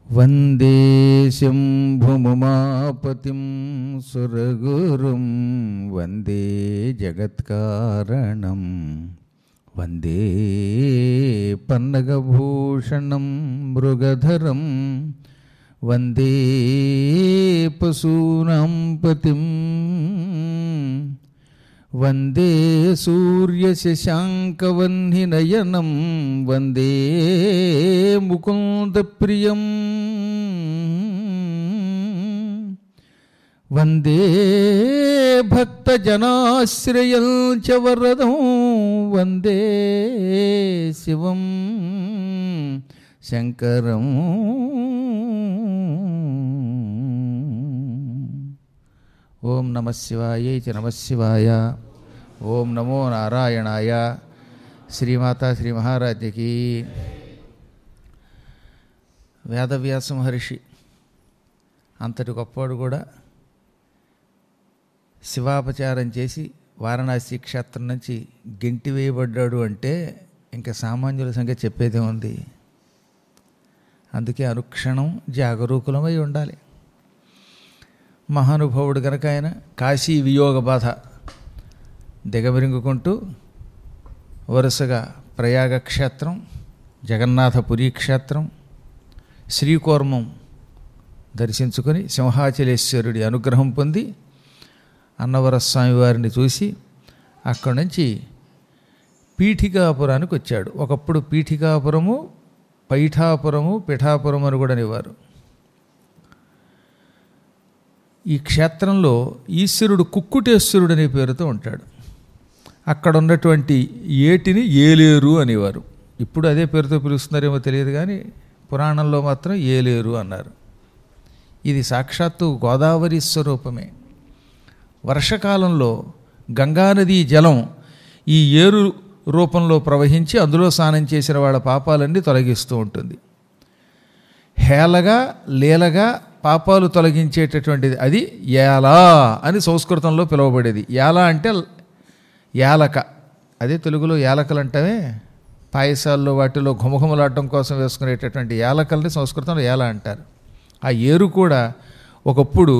వందే శంభుముమాపతిం సురగురుం వందే జగత్కారణం వందే పన్నగభూషణం మృగధరం వందే పశూనాం పతిం వందే సూర్యశశాంకవన్నినయనం వందే ముకుందప్రియం వందే భక్తజనాశ్రయం చ వరదం వందే శివం శంకరం ఓం నమ శివాయ చ నమ శివాయ ఓం నమో నారాయణాయ శ్రీమాత శ్రీ మహారాజ్యకి వేదవ్యాస మహర్షి అంతటి గొప్పవాడు కూడా శివాపచారం చేసి వారణాసి క్షేత్రం నుంచి గెంటి వేయబడ్డాడు అంటే ఇంకా సామాన్యుల సంఖ్య చెప్పేదే ఉంది అందుకే అనుక్షణం జాగరూకులమై ఉండాలి మహానుభావుడు గనక ఆయన కాశీ వియోగ బాధ దిగమిరింగుకుంటూ వరుసగా ప్రయాగ క్షేత్రం జగన్నాథపురి క్షేత్రం శ్రీకూర్మం దర్శించుకొని సింహాచలేశ్వరుడి అనుగ్రహం పొంది అన్నవర స్వామి వారిని చూసి అక్కడి నుంచి పీఠికాపురానికి వచ్చాడు ఒకప్పుడు పీఠికాపురము పైఠాపురము పిఠాపురం అని కూడా అనేవారు ఈ క్షేత్రంలో ఈశ్వరుడు కుక్కుటేశ్వరుడు అనే పేరుతో ఉంటాడు అక్కడ ఉన్నటువంటి ఏటిని ఏలేరు అనేవారు ఇప్పుడు అదే పేరుతో పిలుస్తున్నారేమో తెలియదు కానీ పురాణంలో మాత్రం ఏలేరు అన్నారు ఇది సాక్షాత్తు గోదావరి స్వరూపమే వర్షకాలంలో గంగానదీ జలం ఈ ఏరు రూపంలో ప్రవహించి అందులో స్నానం చేసిన వాళ్ళ పాపాలన్నీ తొలగిస్తూ ఉంటుంది హేళగా లీలగా పాపాలు తొలగించేటటువంటిది అది యాలా అని సంస్కృతంలో పిలువబడేది యాల అంటే యాలక అదే తెలుగులో యాలకలు అంటవే పాయసాల్లో వాటిలో ఘుమఘుమలాడటం కోసం వేసుకునేటటువంటి యాలకల్ని సంస్కృతంలో యాల అంటారు ఆ ఏరు కూడా ఒకప్పుడు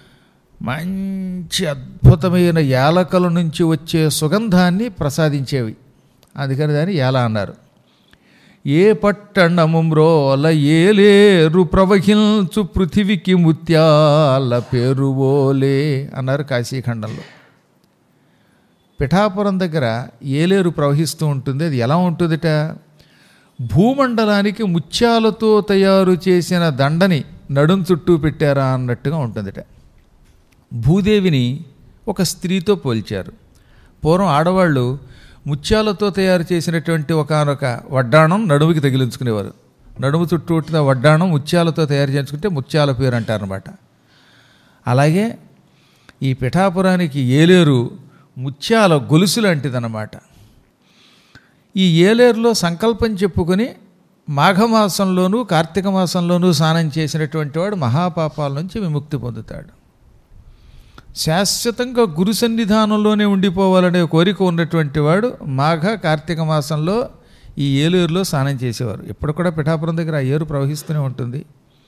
మంచి అద్భుతమైన యాలకల నుంచి వచ్చే సుగంధాన్ని ప్రసాదించేవి అందుకని దాన్ని యాల అన్నారు ఏ పట్టణముమ్రోల ఏలేరు ప్రవహించు పృథివికి ముత్యాల పేరువోలే అన్నారు కాశీఖండంలో పిఠాపురం దగ్గర ఏలేరు ప్రవహిస్తూ ఉంటుంది అది ఎలా ఉంటుందిట భూమండలానికి ముత్యాలతో తయారు చేసిన దండని నడుం చుట్టూ పెట్టారా అన్నట్టుగా ఉంటుందిట భూదేవిని ఒక స్త్రీతో పోల్చారు పూర్వం ఆడవాళ్ళు ముత్యాలతో తయారు చేసినటువంటి ఒకనొక వడ్డాణం నడుముకి తగిలించుకునేవారు నడుము చుట్టూ ఉన్న వడ్డాణం ముత్యాలతో తయారు చేసుకుంటే ముత్యాల పేరు అంటారనమాట అలాగే ఈ పిఠాపురానికి ఏలేరు ముత్యాల గొలుసు లాంటిదన్నమాట ఈ ఏలేరులో సంకల్పం చెప్పుకొని మాఘమాసంలోనూ కార్తీక మాసంలోనూ స్నానం చేసినటువంటి వాడు మహాపాపాల నుంచి విముక్తి పొందుతాడు శాశ్వతంగా గురు సన్నిధానంలోనే ఉండిపోవాలనే కోరిక ఉన్నటువంటి వాడు మాఘ కార్తీక మాసంలో ఈ ఏలూరులో స్నానం చేసేవారు ఇప్పుడు కూడా పిఠాపురం దగ్గర ఆ ఏరు ప్రవహిస్తూనే ఉంటుంది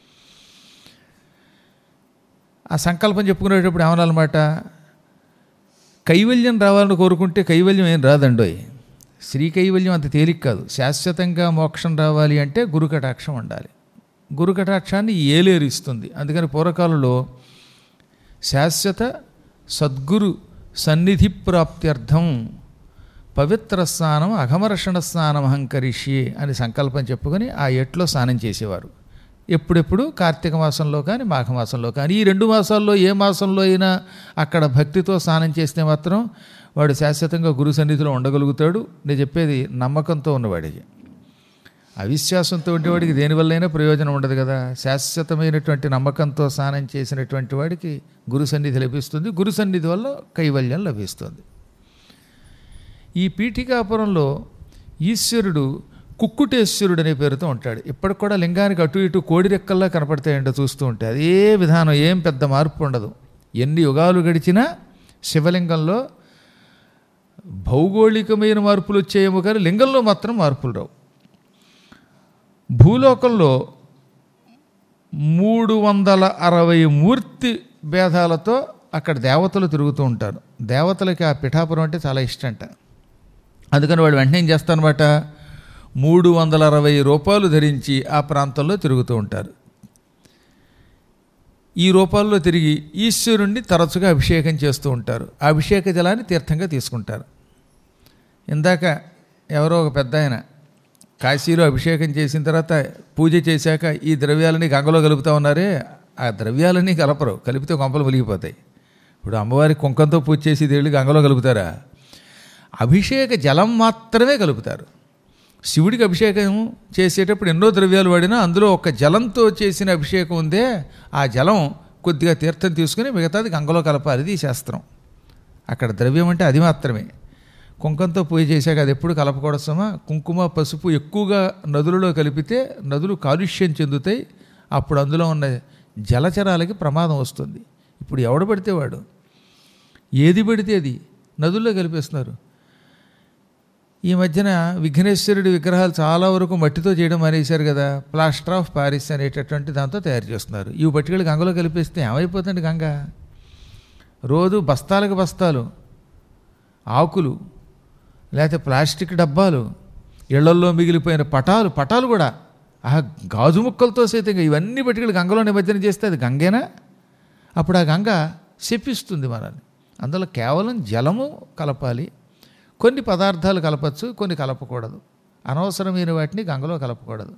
ఆ సంకల్పం చెప్పుకునేటప్పుడు ఏమనాలన్నమాట కైవల్యం రావాలని కోరుకుంటే కైవల్యం ఏం రాదండోయ్ శ్రీ కైవల్యం అంత తేలిక కాదు శాశ్వతంగా మోక్షం రావాలి అంటే గురు కటాక్షం ఉండాలి గురు కటాక్షాన్ని ఏలేరు ఇస్తుంది అందుకని పూర్వకాలంలో శాశ్వత సద్గురు సన్నిధి ప్రాప్త్యర్థం పవిత్ర స్నానం అఘమర్షణ స్నానం అహంకరిష్యే అని సంకల్పం చెప్పుకొని ఆ ఎట్లో స్నానం చేసేవారు ఎప్పుడెప్పుడు కార్తీక మాసంలో కానీ మాఘమాసంలో కానీ ఈ రెండు మాసాల్లో ఏ మాసంలో అయినా అక్కడ భక్తితో స్నానం చేస్తే మాత్రం వాడు శాశ్వతంగా గురు సన్నిధిలో ఉండగలుగుతాడు నేను చెప్పేది నమ్మకంతో ఉన్నవాడికి అవిశ్వాసంతో ఉండేవాడికి దేనివల్లైనా ప్రయోజనం ఉండదు కదా శాశ్వతమైనటువంటి నమ్మకంతో స్నానం చేసినటువంటి వాడికి గురు సన్నిధి లభిస్తుంది గురు సన్నిధి వల్ల కైవల్యం లభిస్తుంది ఈ పీఠికాపురంలో ఈశ్వరుడు కుక్కుటేశ్వరుడు అనే పేరుతో ఉంటాడు ఇప్పటికి కూడా లింగానికి అటు ఇటు కోడి రెక్కల్లా కనపడతాయంట చూస్తూ ఉంటే అదే విధానం ఏం పెద్ద మార్పు ఉండదు ఎన్ని యుగాలు గడిచినా శివలింగంలో భౌగోళికమైన మార్పులు వచ్చేయేమో కానీ లింగంలో మాత్రం మార్పులు రావు భూలోకంలో మూడు వందల అరవై మూర్తి భేదాలతో అక్కడ దేవతలు తిరుగుతూ ఉంటారు దేవతలకి ఆ పిఠాపురం అంటే చాలా ఇష్టంట అందుకని వాడు వెంటనే ఏం చేస్తారనమాట మూడు వందల అరవై రూపాయలు ధరించి ఆ ప్రాంతంలో తిరుగుతూ ఉంటారు ఈ రూపాల్లో తిరిగి ఈశ్వరుణ్ణి తరచుగా అభిషేకం చేస్తూ ఉంటారు ఆ అభిషేక జలాన్ని తీర్థంగా తీసుకుంటారు ఇందాక ఎవరో ఒక పెద్ద ఆయన కాశీలో అభిషేకం చేసిన తర్వాత పూజ చేశాక ఈ ద్రవ్యాలని గంగలో కలుపుతా ఉన్నారే ఆ ద్రవ్యాలన్నీ కలపరు కలిపితే కొంపలు వెలిగిపోతాయి ఇప్పుడు అమ్మవారి కుంకంతో పూజ చేసి ఇది వెళ్ళి గంగలో కలుపుతారా అభిషేక జలం మాత్రమే కలుపుతారు శివుడికి అభిషేకం చేసేటప్పుడు ఎన్నో ద్రవ్యాలు వాడినా అందులో ఒక జలంతో చేసిన అభిషేకం ఉందే ఆ జలం కొద్దిగా తీర్థం తీసుకుని మిగతాది గంగలో కలపాలి ఇది శాస్త్రం అక్కడ ద్రవ్యం అంటే అది మాత్రమే కుంకంతో పూజ చేశాక అది ఎప్పుడు కలపకూడదు సమా కుంకుమ పసుపు ఎక్కువగా నదులలో కలిపితే నదులు కాలుష్యం చెందుతాయి అప్పుడు అందులో ఉన్న జలచరాలకి ప్రమాదం వస్తుంది ఇప్పుడు ఎవడు పడితే వాడు ఏది పడితే అది నదుల్లో కలిపేస్తున్నారు ఈ మధ్యన విఘ్నేశ్వరుడి విగ్రహాలు చాలా వరకు మట్టితో చేయడం మానేశారు కదా ప్లాస్టర్ ఆఫ్ పారిస్ అనేటటువంటి దాంతో తయారు చేస్తున్నారు ఇవి పట్టుకెళ్ళి గంగలో కలిపేస్తే ఏమైపోతుంది గంగ రోజు బస్తాలకు బస్తాలు ఆకులు లేకపోతే ప్లాస్టిక్ డబ్బాలు ఇళ్లల్లో మిగిలిపోయిన పటాలు పటాలు కూడా ఆ గాజు ముక్కలతో సైతంగా ఇవన్నీ పట్టుకెళ్ళి గంగలో నిమజ్జనం చేస్తే అది గంగేనా అప్పుడు ఆ గంగ శపిస్తుంది మనల్ని అందులో కేవలం జలము కలపాలి కొన్ని పదార్థాలు కలపచ్చు కొన్ని కలపకూడదు అనవసరమైన వాటిని గంగలో కలపకూడదు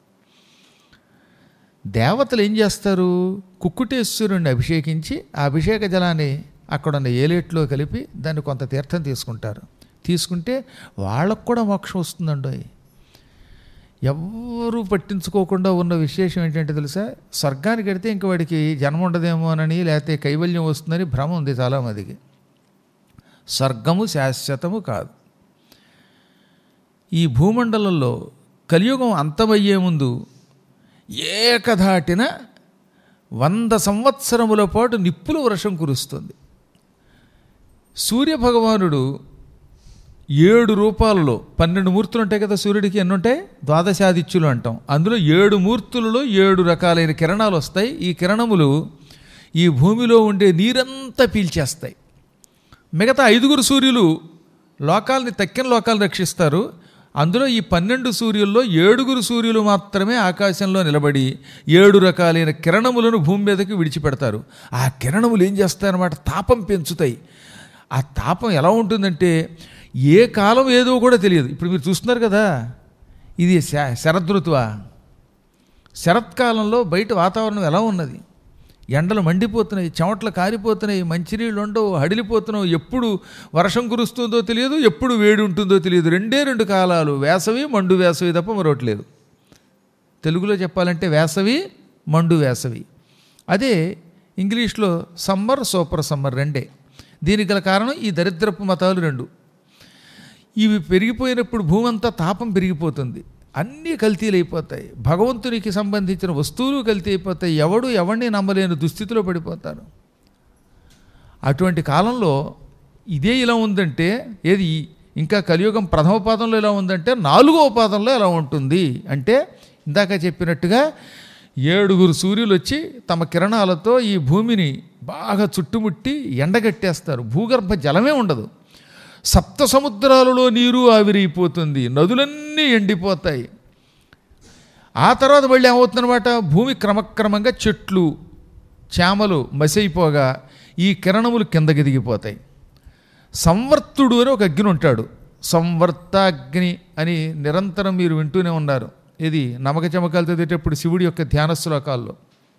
దేవతలు ఏం చేస్తారు కుక్కుటేశ్వరుణ్ణి అభిషేకించి ఆ అభిషేక జలాన్ని అక్కడున్న ఏలేట్లో కలిపి దాన్ని కొంత తీర్థం తీసుకుంటారు తీసుకుంటే వాళ్ళకు కూడా మోక్షం వస్తుందండి ఎవ్వరూ పట్టించుకోకుండా ఉన్న విశేషం ఏంటంటే తెలుసా స్వర్గానికి వెడితే ఇంక వాడికి జన్మ ఉండదేమోనని లేకపోతే కైవల్యం వస్తుందని భ్రమ ఉంది చాలామందికి స్వర్గము శాశ్వతము కాదు ఈ భూమండలంలో కలియుగం అంతమయ్యే ముందు ఏకధాటిన వంద సంవత్సరముల పాటు నిప్పుల వర్షం కురుస్తుంది సూర్యభగవానుడు ఏడు రూపాలలో పన్నెండు మూర్తులు ఉంటాయి కదా సూర్యుడికి ఎన్ని ఉంటాయి ద్వాదశాదిత్యులు అంటాం అందులో ఏడు మూర్తులలో ఏడు రకాలైన కిరణాలు వస్తాయి ఈ కిరణములు ఈ భూమిలో ఉండే నీరంతా పీల్చేస్తాయి మిగతా ఐదుగురు సూర్యులు లోకాల్ని తక్కిన లోకాలను రక్షిస్తారు అందులో ఈ పన్నెండు సూర్యుల్లో ఏడుగురు సూర్యులు మాత్రమే ఆకాశంలో నిలబడి ఏడు రకాలైన కిరణములను భూమి మీదకి విడిచిపెడతారు ఆ కిరణములు ఏం చేస్తాయన్నమాట తాపం పెంచుతాయి ఆ తాపం ఎలా ఉంటుందంటే ఏ కాలం ఏదో కూడా తెలియదు ఇప్పుడు మీరు చూస్తున్నారు కదా ఇది శ- శరదృతువా శరత్కాలంలో బయట వాతావరణం ఎలా ఉన్నది ఎండలు మండిపోతున్నాయి చెమటలు కారిపోతున్నాయి మంచినీళ్ళు ఉండవు హడిలిపోతున్నావు ఎప్పుడు వర్షం కురుస్తుందో తెలియదు ఎప్పుడు వేడి ఉంటుందో తెలియదు రెండే రెండు కాలాలు వేసవి మండు వేసవి తప్ప మరొకటి లేదు తెలుగులో చెప్పాలంటే వేసవి మండు వేసవి అదే ఇంగ్లీష్లో సమ్మర్ సూపర్ సమ్మర్ రెండే దీనికి గల కారణం ఈ దరిద్రపు మతాలు రెండు ఇవి పెరిగిపోయినప్పుడు భూమి అంతా తాపం పెరిగిపోతుంది అన్నీ కల్తీలు అయిపోతాయి భగవంతునికి సంబంధించిన వస్తువులు కల్తీ అయిపోతాయి ఎవడు ఎవరిని నమ్మలేని దుస్థితిలో పడిపోతారు అటువంటి కాలంలో ఇదే ఇలా ఉందంటే ఏది ఇంకా కలియుగం ప్రథమ పాదంలో ఎలా ఉందంటే నాలుగవ పాదంలో ఎలా ఉంటుంది అంటే ఇందాక చెప్పినట్టుగా ఏడుగురు సూర్యులు వచ్చి తమ కిరణాలతో ఈ భూమిని బాగా చుట్టుముట్టి ఎండగట్టేస్తారు భూగర్భ జలమే ఉండదు సప్త సముద్రాలలో నీరు ఆవిరైపోతుంది నదులన్నీ ఎండిపోతాయి ఆ తర్వాత మళ్ళీ ఏమవుతుందన్నమాట భూమి క్రమక్రమంగా చెట్లు చేమలు మసైపోగా ఈ కిరణములు కిందకి దిగిపోతాయి సంవర్తుడు అని ఒక అగ్ని ఉంటాడు సంవర్తాగ్ని అని నిరంతరం మీరు వింటూనే ఉన్నారు ఇది నమక చమకాలు చదివేటప్పుడు శివుడి యొక్క ధ్యాన శ్లోకాల్లో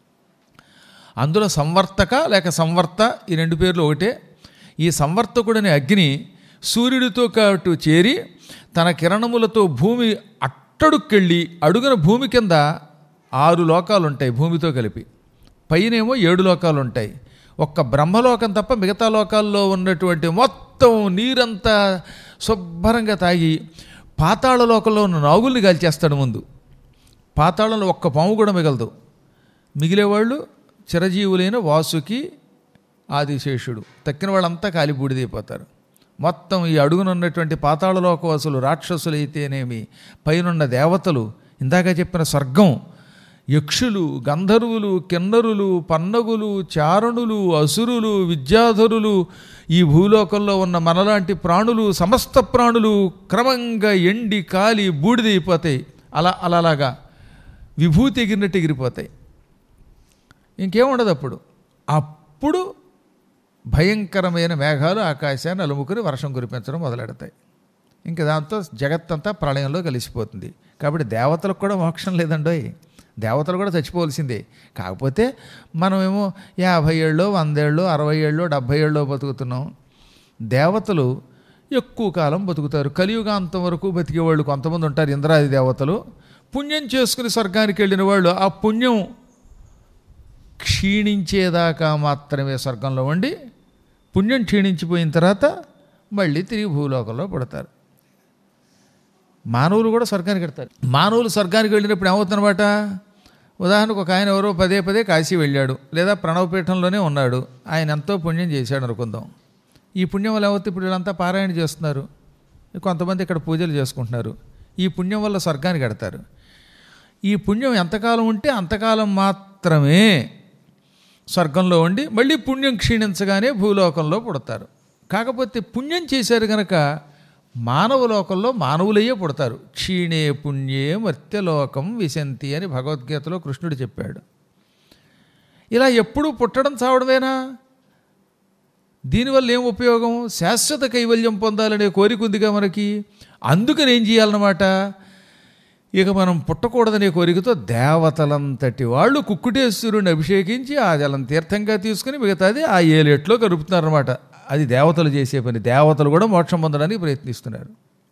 అందులో సంవర్తక లేక సంవర్త ఈ రెండు పేర్లు ఒకటే ఈ సంవర్తకుడనే అగ్ని సూర్యుడితో కాటు చేరి తన కిరణములతో భూమి అట్టడుక్కెళ్ళి అడుగున భూమి కింద ఆరు లోకాలు ఉంటాయి భూమితో కలిపి పైనేమో ఏడు లోకాలు ఉంటాయి ఒక్క బ్రహ్మలోకం తప్ప మిగతా లోకాల్లో ఉన్నటువంటి మొత్తం నీరంతా శుభ్రంగా తాగి పాతాళ లోకంలో ఉన్న నాగుల్ని కాల్చేస్తాడు ముందు పాతాళంలో ఒక్క పాము కూడా మిగలదు మిగిలేవాళ్ళు చిరజీవులైన వాసుకి ఆదిశేషుడు తక్కిన వాళ్ళంతా కాలిబూడిదైపోతారు మొత్తం ఈ అడుగున ఉన్నటువంటి పాతాళలోకవాసులు రాక్షసులైతేనేమి పైనున్న దేవతలు ఇందాక చెప్పిన స్వర్గం యక్షులు గంధర్వులు కిన్నరులు పన్నగులు చారణులు అసురులు విద్యాధరులు ఈ భూలోకంలో ఉన్న మనలాంటి ప్రాణులు సమస్త ప్రాణులు క్రమంగా ఎండి కాలి బూడిదైపోతాయి అలా అలాగా విభూతి ఎగిరినట్టు ఎగిరిపోతాయి ఇంకేముండదు అప్పుడు అప్పుడు భయంకరమైన మేఘాలు ఆకాశాన్ని అలుముకుని వర్షం కురిపించడం మొదలెడతాయి ఇంకా దాంతో జగత్తంతా ప్రళయంలో కలిసిపోతుంది కాబట్టి దేవతలకు కూడా మోక్షం లేదండోయ్ దేవతలు కూడా చచ్చిపోవలసిందే కాకపోతే మనమేమో యాభై ఏళ్ళు వందేళ్ళు అరవై ఏళ్ళు డెబ్భై ఏళ్ళు బతుకుతున్నాం దేవతలు ఎక్కువ కాలం బతుకుతారు కలియుగాంతం వరకు బతికేవాళ్ళు కొంతమంది ఉంటారు ఇంద్రాది దేవతలు పుణ్యం చేసుకుని స్వర్గానికి వెళ్ళిన వాళ్ళు ఆ పుణ్యం క్షీణించేదాకా మాత్రమే స్వర్గంలో ఉండి పుణ్యం క్షీణించిపోయిన తర్వాత మళ్ళీ తిరిగి భూలోకంలో పుడతారు మానవులు కూడా స్వర్గానికి వెళ్తారు మానవులు స్వర్గానికి వెళ్ళినప్పుడు ఏమవుతుందన్నమాట ఉదాహరణకు ఒక ఆయన ఎవరో పదే పదే కాశీ వెళ్ళాడు లేదా ప్రణవపీఠంలోనే ఉన్నాడు ఆయన ఎంతో పుణ్యం చేశాడు అనుకుందాం ఈ పుణ్యం వల్ల ఏమవుతుంది ఇప్పుడు వీళ్ళంతా పారాయణ చేస్తున్నారు కొంతమంది ఇక్కడ పూజలు చేసుకుంటున్నారు ఈ పుణ్యం వల్ల స్వర్గానికి వెడతారు ఈ పుణ్యం ఎంతకాలం ఉంటే అంతకాలం మాత్రమే స్వర్గంలో ఉండి మళ్ళీ పుణ్యం క్షీణించగానే భూలోకంలో పుడతారు కాకపోతే పుణ్యం చేశారు కనుక మానవ లోకంలో మానవులయ్యే పుడతారు క్షీణే పుణ్యే మర్త్యలోకం విశంతి అని భగవద్గీతలో కృష్ణుడు చెప్పాడు ఇలా ఎప్పుడూ పుట్టడం చావడమేనా దీనివల్ల ఏం ఉపయోగం శాశ్వత కైవల్యం పొందాలనే కోరిక ఉందిగా మనకి అందుకని ఏం చేయాలన్నమాట ఇక మనం పుట్టకూడదనే కోరికతో దేవతలంతటి వాళ్ళు కుక్కుటేశ్వరుని అభిషేకించి ఆ జలం తీర్థంగా తీసుకుని మిగతాది ఆ ఏలేట్లో కలుపుతున్నారన్నమాట అది దేవతలు చేసే పని దేవతలు కూడా మోక్షం పొందడానికి ప్రయత్నిస్తున్నారు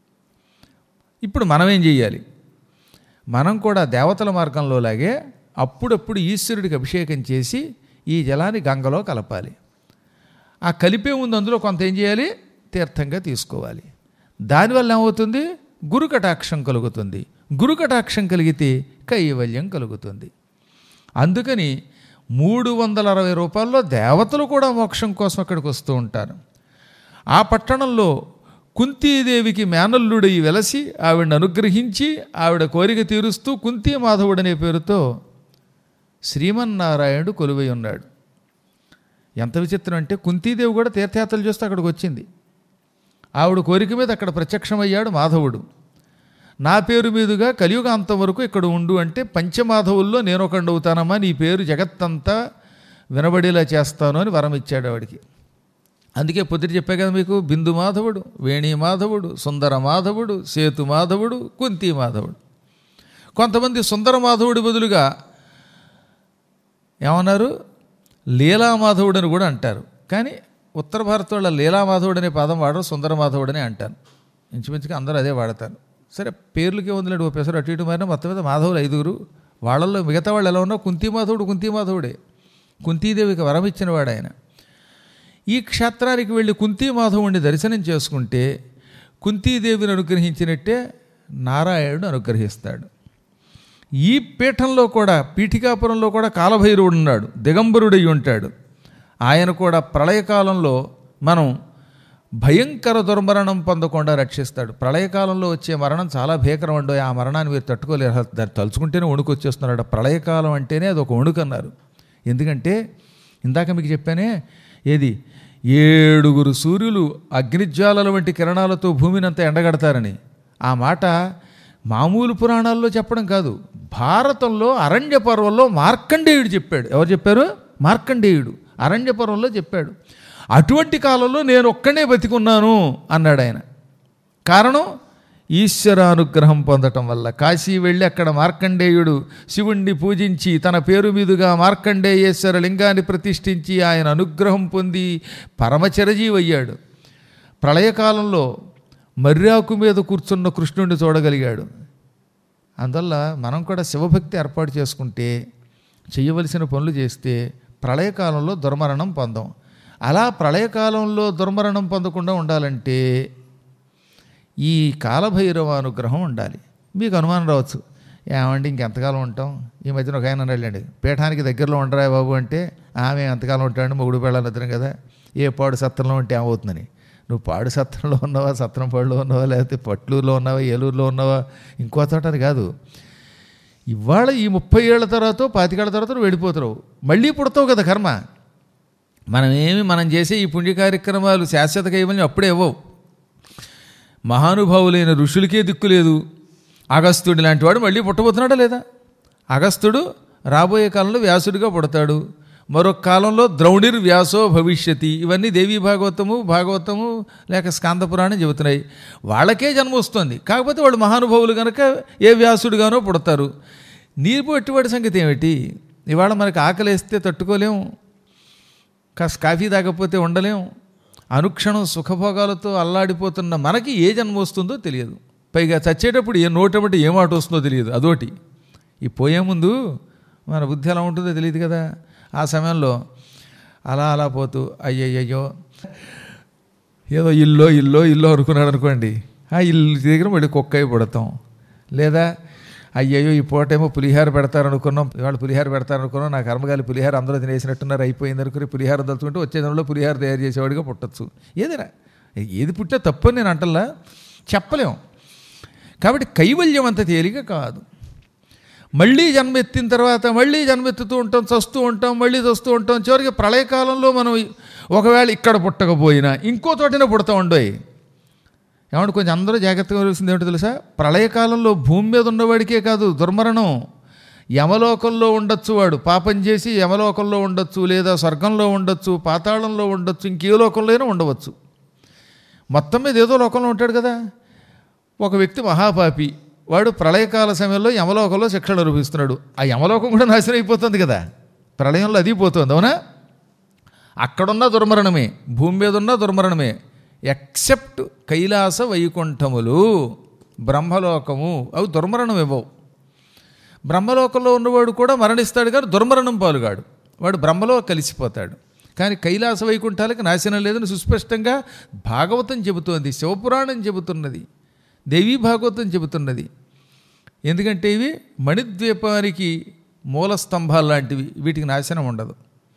ఇప్పుడు మనం ఏం చేయాలి మనం కూడా దేవతల మార్గంలో లాగే అప్పుడప్పుడు ఈశ్వరుడికి అభిషేకం చేసి ఈ జలాన్ని గంగలో కలపాలి ఆ కలిపే ముందు అందులో కొంత ఏం చేయాలి తీర్థంగా తీసుకోవాలి దానివల్ల ఏమవుతుంది గురు కటాక్షం కలుగుతుంది గురు కటాక్షం కలిగితే కైవల్యం కలుగుతుంది అందుకని మూడు వందల అరవై రూపాయల్లో దేవతలు కూడా మోక్షం కోసం అక్కడికి వస్తూ ఉంటారు ఆ పట్టణంలో కుంతీదేవికి మేనల్లుడై వెలసి ఆవిడని అనుగ్రహించి ఆవిడ కోరిక తీరుస్తూ కుంతీ మాధవుడనే పేరుతో శ్రీమన్నారాయణుడు కొలువై ఉన్నాడు ఎంత విచిత్రం అంటే కుంతీదేవి కూడా తీర్థయాత్రలు చేస్తూ అక్కడికి వచ్చింది ఆవిడ కోరిక మీద అక్కడ ప్రత్యక్షమయ్యాడు మాధవుడు నా పేరు మీదుగా కలియుగాంతం వరకు ఇక్కడ ఉండు అంటే పంచమాధవుల్లో నేను ఒకడు అవుతానమ్మా నీ పేరు జగత్తంతా వినబడేలా చేస్తాను అని వరం ఇచ్చాడు ఆవిడికి అందుకే పొద్దుట చెప్పా కదా మీకు బిందు మాధవుడు వేణి మాధవుడు సుందర మాధవుడు సేతు మాధవుడు కుంతి మాధవుడు కొంతమంది సుందర మాధవుడి బదులుగా ఏమన్నారు లీలామాధవుడు అని కూడా అంటారు కానీ ఉత్తర భారత వాళ్ళ లీలామాధవుడు అనే పదం వాడరు సుందర మాధవుడు అని అంటారు ఇంచుమించుగా అందరూ అదే వాడతారు సరే పేర్లకే ఉందిలేడు ఓ పెసరు అటు ఇటు మారినా మొత్తం మీద మాధవులు ఐదుగురు వాళ్ళల్లో మిగతా వాళ్ళు ఎలా ఉన్నా కుంతి మాధవుడు కుంతి మాధవుడే కుంతీదేవికి వరం ఇచ్చిన వాడు ఆయన ఈ క్షేత్రానికి వెళ్ళి కుంతీ మాధవుడిని దర్శనం చేసుకుంటే కుంతీదేవిని అనుగ్రహించినట్టే నారాయణుడు అనుగ్రహిస్తాడు ఈ పీఠంలో కూడా పీఠికాపురంలో కూడా కాలభైరవుడు ఉన్నాడు దిగంబరుడై ఉంటాడు ఆయన కూడా ప్రళయకాలంలో మనం భయంకర దుర్మరణం పొందకుండా రక్షిస్తాడు ప్రళయకాలంలో వచ్చే మరణం చాలా భీకరం అండో ఆ మరణాన్ని మీరు తట్టుకోలేరు అసలు దాన్ని తలుచుకుంటేనే వణుకు వచ్చేస్తున్నాడు ప్రళయకాలం అంటేనే అది ఒక వణుకు అన్నారు ఎందుకంటే ఇందాక మీకు చెప్పానే ఏది ఏడుగురు సూర్యులు అగ్నిజ్వాలల వంటి కిరణాలతో భూమిని అంతా ఎండగడతారని ఆ మాట మామూలు పురాణాల్లో చెప్పడం కాదు భారతంలో అరణ్య పర్వంలో మార్కండేయుడు చెప్పాడు ఎవరు చెప్పారు మార్కండేయుడు అరణ్య పర్వంలో చెప్పాడు అటువంటి కాలంలో నేను ఒక్కనే బతికున్నాను అన్నాడు ఆయన కారణం ఈశ్వరానుగ్రహం పొందటం వల్ల కాశీ వెళ్ళి అక్కడ మార్కండేయుడు శివుణ్ణి పూజించి తన పేరు మీదుగా మార్కండేయేశ్వర లింగాన్ని ప్రతిష్ఠించి ఆయన అనుగ్రహం పొంది పరమచిరజీవి అయ్యాడు ప్రళయకాలంలో మర్యాకు మీద కూర్చున్న కృష్ణుడిని చూడగలిగాడు అందువల్ల మనం కూడా శివభక్తి ఏర్పాటు చేసుకుంటే చేయవలసిన పనులు చేస్తే ప్రళయకాలంలో దుర్మరణం పొందాం అలా ప్రళయకాలంలో దుర్మరణం పొందకుండా ఉండాలంటే ఈ కాలభైరవ అనుగ్రహం ఉండాలి మీకు అనుమానం రావచ్చు ఏమండి ఇంకెంతకాలం ఉంటాం ఈ మధ్యన ఒక ఆయన వెళ్ళండి పీఠానికి దగ్గరలో ఉండరా బాబు అంటే ఆమె ఎంతకాలం ఉంటాడు మొగుడు పెళ్ళాలి ఇద్దరం కదా ఏ పాడు సత్రంలో ఉంటే ఏమవుతుందని నువ్వు పాడు సత్రంలో ఉన్నావా సత్రంపాడులో ఉన్నావా లేకపోతే పట్లూరులో ఉన్నావా ఏలూరులో ఉన్నావా ఇంకో చోట అది కాదు ఇవాళ ఈ ముప్పై ఏళ్ళ తర్వాత పాతికేళ్ల తర్వాత నువ్వు వెళ్ళిపోతావు మళ్ళీ పుడతావు కదా కర్మ మనం ఏమి మనం చేసే ఈ పుణ్య కార్యక్రమాలు శాశ్వత కైవల్యం అప్పుడే ఇవ్వవు మహానుభావులైన ఋషులకే దిక్కు లేదు అగస్త్యుడి లాంటి వాడు మళ్ళీ పుట్టబోతున్నాడా లేదా అగస్త్యుడు రాబోయే కాలంలో వ్యాసుడిగా పుడతాడు మరొక కాలంలో ద్రౌణిర్ వ్యాసో భవిష్యతి ఇవన్నీ దేవీ భాగవతము భాగవతము లేక స్కాంద పురాణం చెబుతున్నాయి వాళ్ళకే జన్మ వస్తుంది కాకపోతే వాళ్ళు మహానుభావులు కనుక ఏ వ్యాసుడిగానో పుడతారు నీరు పెట్టుబడి సంగతి ఏమిటి ఇవాళ మనకి ఆకలేస్తే తట్టుకోలేం కాస్త కాఫీ తాగకపోతే ఉండలేం అనుక్షణం సుఖభోగాలతో అల్లాడిపోతున్న మనకి ఏ జన్మ వస్తుందో తెలియదు పైగా చచ్చేటప్పుడు ఏ నోటమటి ఏ మాట వస్తుందో తెలియదు అదోటి ఈ పోయే ముందు మన బుద్ధి ఎలా ఉంటుందో తెలియదు కదా ఆ సమయంలో అలా అలా పోతూ అయ్యయ్యో ఏదో ఇల్లో ఇల్లో ఇల్లో అనుకున్నాడు అనుకోండి ఆ ఇల్లు దగ్గర మళ్ళీ కుక్క అయి పుడతాం లేదా అయ్యయ్యో ఈ పూటేమో పులిహార పెడతారనుకున్నాం ఇవాళ పులిహార పెడతారనుకున్నాం నా కర్మగాలి పులిహార అందరూ తినేసినట్టున్నారు అయిపోయింది అనుకుని పులిహార తలుచుకుంటే వచ్చే దానిలో పులిహార తయారు చేసేవాడిగా పుట్టచ్చు ఏదైనా ఏది పుట్టే తప్పు అని నేను అంటల్లా చెప్పలేం కాబట్టి కైవల్యం అంత తేలిక కాదు మళ్ళీ జన్మెత్తిన తర్వాత మళ్ళీ జన్మెత్తుతూ ఉంటాం చస్తూ ఉంటాం మళ్ళీ చస్తూ ఉంటాం చివరికి ప్రళయకాలంలో మనం ఒకవేళ ఇక్కడ పుట్టకపోయినా ఇంకో చోటనే పుడతా ఉండోయి ఏమంటే కొంచెం అందరూ జాగ్రత్తగా వలసింది ఏమిటో తెలుసా ప్రళయకాలంలో భూమి మీద ఉన్నవాడికే కాదు దుర్మరణం యమలోకంలో ఉండొచ్చు వాడు పాపం చేసి యమలోకంలో ఉండొచ్చు లేదా స్వర్గంలో ఉండొచ్చు పాతాళంలో ఉండొచ్చు ఇంకే లోకంలోనే ఉండవచ్చు మొత్తం మీద ఏదో లోకంలో ఉంటాడు కదా ఒక వ్యక్తి మహాపాపి వాడు ప్రళయకాల సమయంలో యమలోకంలో శిక్షణ అనుభవిస్తున్నాడు ఆ యమలోకం కూడా నాశనం అయిపోతుంది కదా ప్రళయంలో అది పోతుంది అవునా అక్కడున్న దుర్మరణమే భూమి మీద ఉన్న దుర్మరణమే ఎక్సెప్ట్ కైలాస వైకుంఠములు బ్రహ్మలోకము అవి దుర్మరణం ఇవ్వవు బ్రహ్మలోకంలో ఉన్నవాడు కూడా మరణిస్తాడు కానీ దుర్మరణం పాలుగాడు వాడు బ్రహ్మలో కలిసిపోతాడు కానీ కైలాస వైకుంఠాలకు నాశనం లేదని సుస్పష్టంగా భాగవతం చెబుతోంది శివపురాణం చెబుతున్నది దేవీ భాగవతం చెబుతున్నది ఎందుకంటే ఇవి మణిద్వీపానికి మూల స్తంభాలు లాంటివి వీటికి నాశనం ఉండదు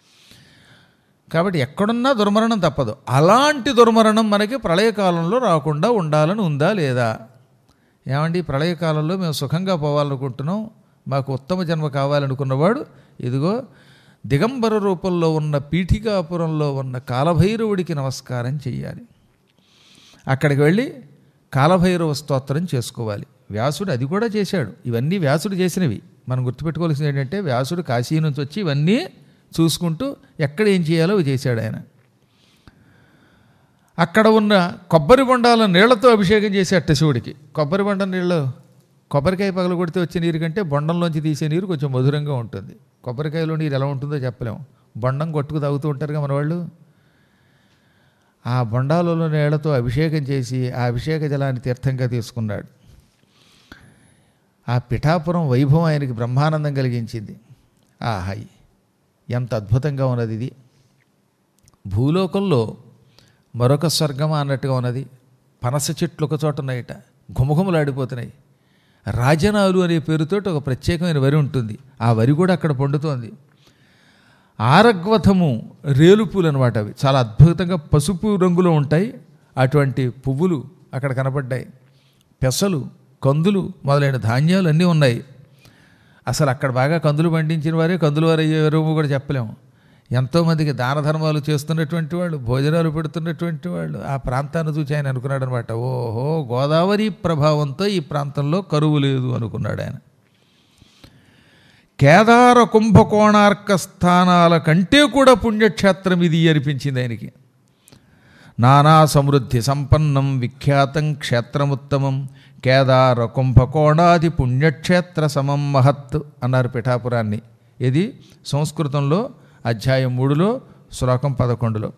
కాబట్టి ఎక్కడున్నా దుర్మరణం తప్పదు అలాంటి దుర్మరణం మనకి ప్రళయకాలంలో రాకుండా ఉండాలని ఉందా లేదా ఏమండి ప్రళయకాలంలో మేము సుఖంగా పోవాలనుకుంటున్నాం మాకు ఉత్తమ జన్మ కావాలనుకున్నవాడు ఇదిగో దిగంబర రూపంలో ఉన్న పీఠికాపురంలో ఉన్న కాలభైరవుడికి నమస్కారం చెయ్యాలి అక్కడికి వెళ్ళి కాలభైరవ స్తోత్రం చేసుకోవాలి వ్యాసుడు అది కూడా చేశాడు ఇవన్నీ వ్యాసుడు చేసినవి మనం గుర్తుపెట్టుకోవాల్సింది ఏంటంటే వ్యాసుడు కాశీ నుంచి వచ్చి ఇవన్నీ చూసుకుంటూ ఎక్కడ ఏం చేయాలో అవి చేశాడు ఆయన అక్కడ ఉన్న కొబ్బరి బొండాల నీళ్లతో అభిషేకం చేసేట శివుడికి కొబ్బరి బొండ నీళ్ళు కొబ్బరికాయ పగల కొడితే వచ్చే నీరు కంటే బొండంలోంచి తీసే నీరు కొంచెం మధురంగా ఉంటుంది కొబ్బరికాయలో నీరు ఎలా ఉంటుందో చెప్పలేము బొండం కొట్టుకు తాగుతూ ఉంటారుగా మన వాళ్ళు ఆ బొండాలలో నీళ్లతో అభిషేకం చేసి ఆ అభిషేక జలాన్ని తీర్థంగా తీసుకున్నాడు ఆ పిఠాపురం వైభవం ఆయనకి బ్రహ్మానందం కలిగించింది ఆహాయి ఎంత అద్భుతంగా ఉన్నది ఇది భూలోకంలో మరొక స్వర్గమా అన్నట్టుగా ఉన్నది పనస చెట్లు ఒక చోట ఉన్నాయట ఘుమఘుమలాడిపోతున్నాయి రాజనాలు అనే పేరుతోటి ఒక ప్రత్యేకమైన వరి ఉంటుంది ఆ వరి కూడా అక్కడ పండుతోంది ఆరగ్వథము రేలుపూలు అనమాట అవి చాలా అద్భుతంగా పసుపు రంగులో ఉంటాయి అటువంటి పువ్వులు అక్కడ కనపడ్డాయి పెసలు కందులు మొదలైన ధాన్యాలు అన్నీ ఉన్నాయి అసలు అక్కడ బాగా కందులు పండించిన వారే కందులు వారు అయ్యారు కూడా చెప్పలేము ఎంతోమందికి దాన ధర్మాలు చేస్తున్నటువంటి వాళ్ళు భోజనాలు పెడుతున్నటువంటి వాళ్ళు ఆ ప్రాంతాన్ని చూసి ఆయన అనుకున్నాడు అనమాట ఓహో గోదావరి ప్రభావంతో ఈ ప్రాంతంలో కరువు లేదు అనుకున్నాడు ఆయన కేదార కుంభకోణార్క స్థానాల కంటే కూడా పుణ్యక్షేత్రం ఇది అనిపించింది ఆయనకి నానా సమృద్ధి సంపన్నం విఖ్యాతం క్షేత్రముత్తమం కేదార కుంభకోణాది పుణ్యక్షేత్ర సమం మహత్ అన్నారు పిఠాపురాన్ని ఇది సంస్కృతంలో అధ్యాయం మూడులో శ్లోకం పదకొండులో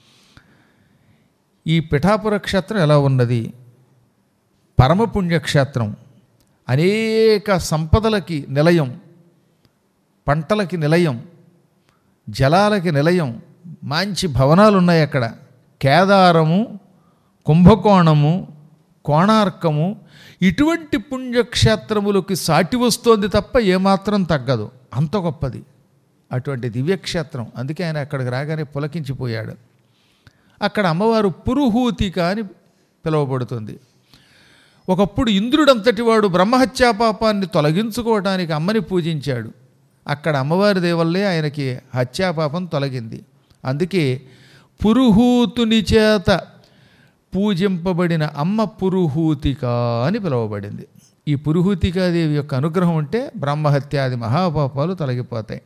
ఈ పిఠాపుర క్షేత్రం ఎలా ఉన్నది పరమ పుణ్యక్షేత్రం అనేక సంపదలకి నిలయం పంటలకి నిలయం జలాలకి నిలయం మంచి భవనాలు ఉన్నాయి అక్కడ కేదారము కుంభకోణము కోణార్కము ఇటువంటి పుణ్యక్షేత్రములకి సాటి వస్తోంది తప్ప ఏమాత్రం తగ్గదు అంత గొప్పది అటువంటి దివ్యక్షేత్రం అందుకే ఆయన అక్కడికి రాగానే పులకించిపోయాడు అక్కడ అమ్మవారు పురుహూతిక అని పిలువబడుతుంది ఒకప్పుడు ఇంద్రుడంతటి వాడు బ్రహ్మహత్యా పాపాన్ని తొలగించుకోవటానికి అమ్మని పూజించాడు అక్కడ అమ్మవారి దేవల్లే ఆయనకి హత్యాపాపం తొలగింది అందుకే పురుహూతుని చేత పూజింపబడిన అమ్మ పురుహూతిక అని పిలువబడింది ఈ పురుహూతికాదేవి యొక్క అనుగ్రహం ఉంటే బ్రహ్మహత్యాది మహాపాపాలు తొలగిపోతాయి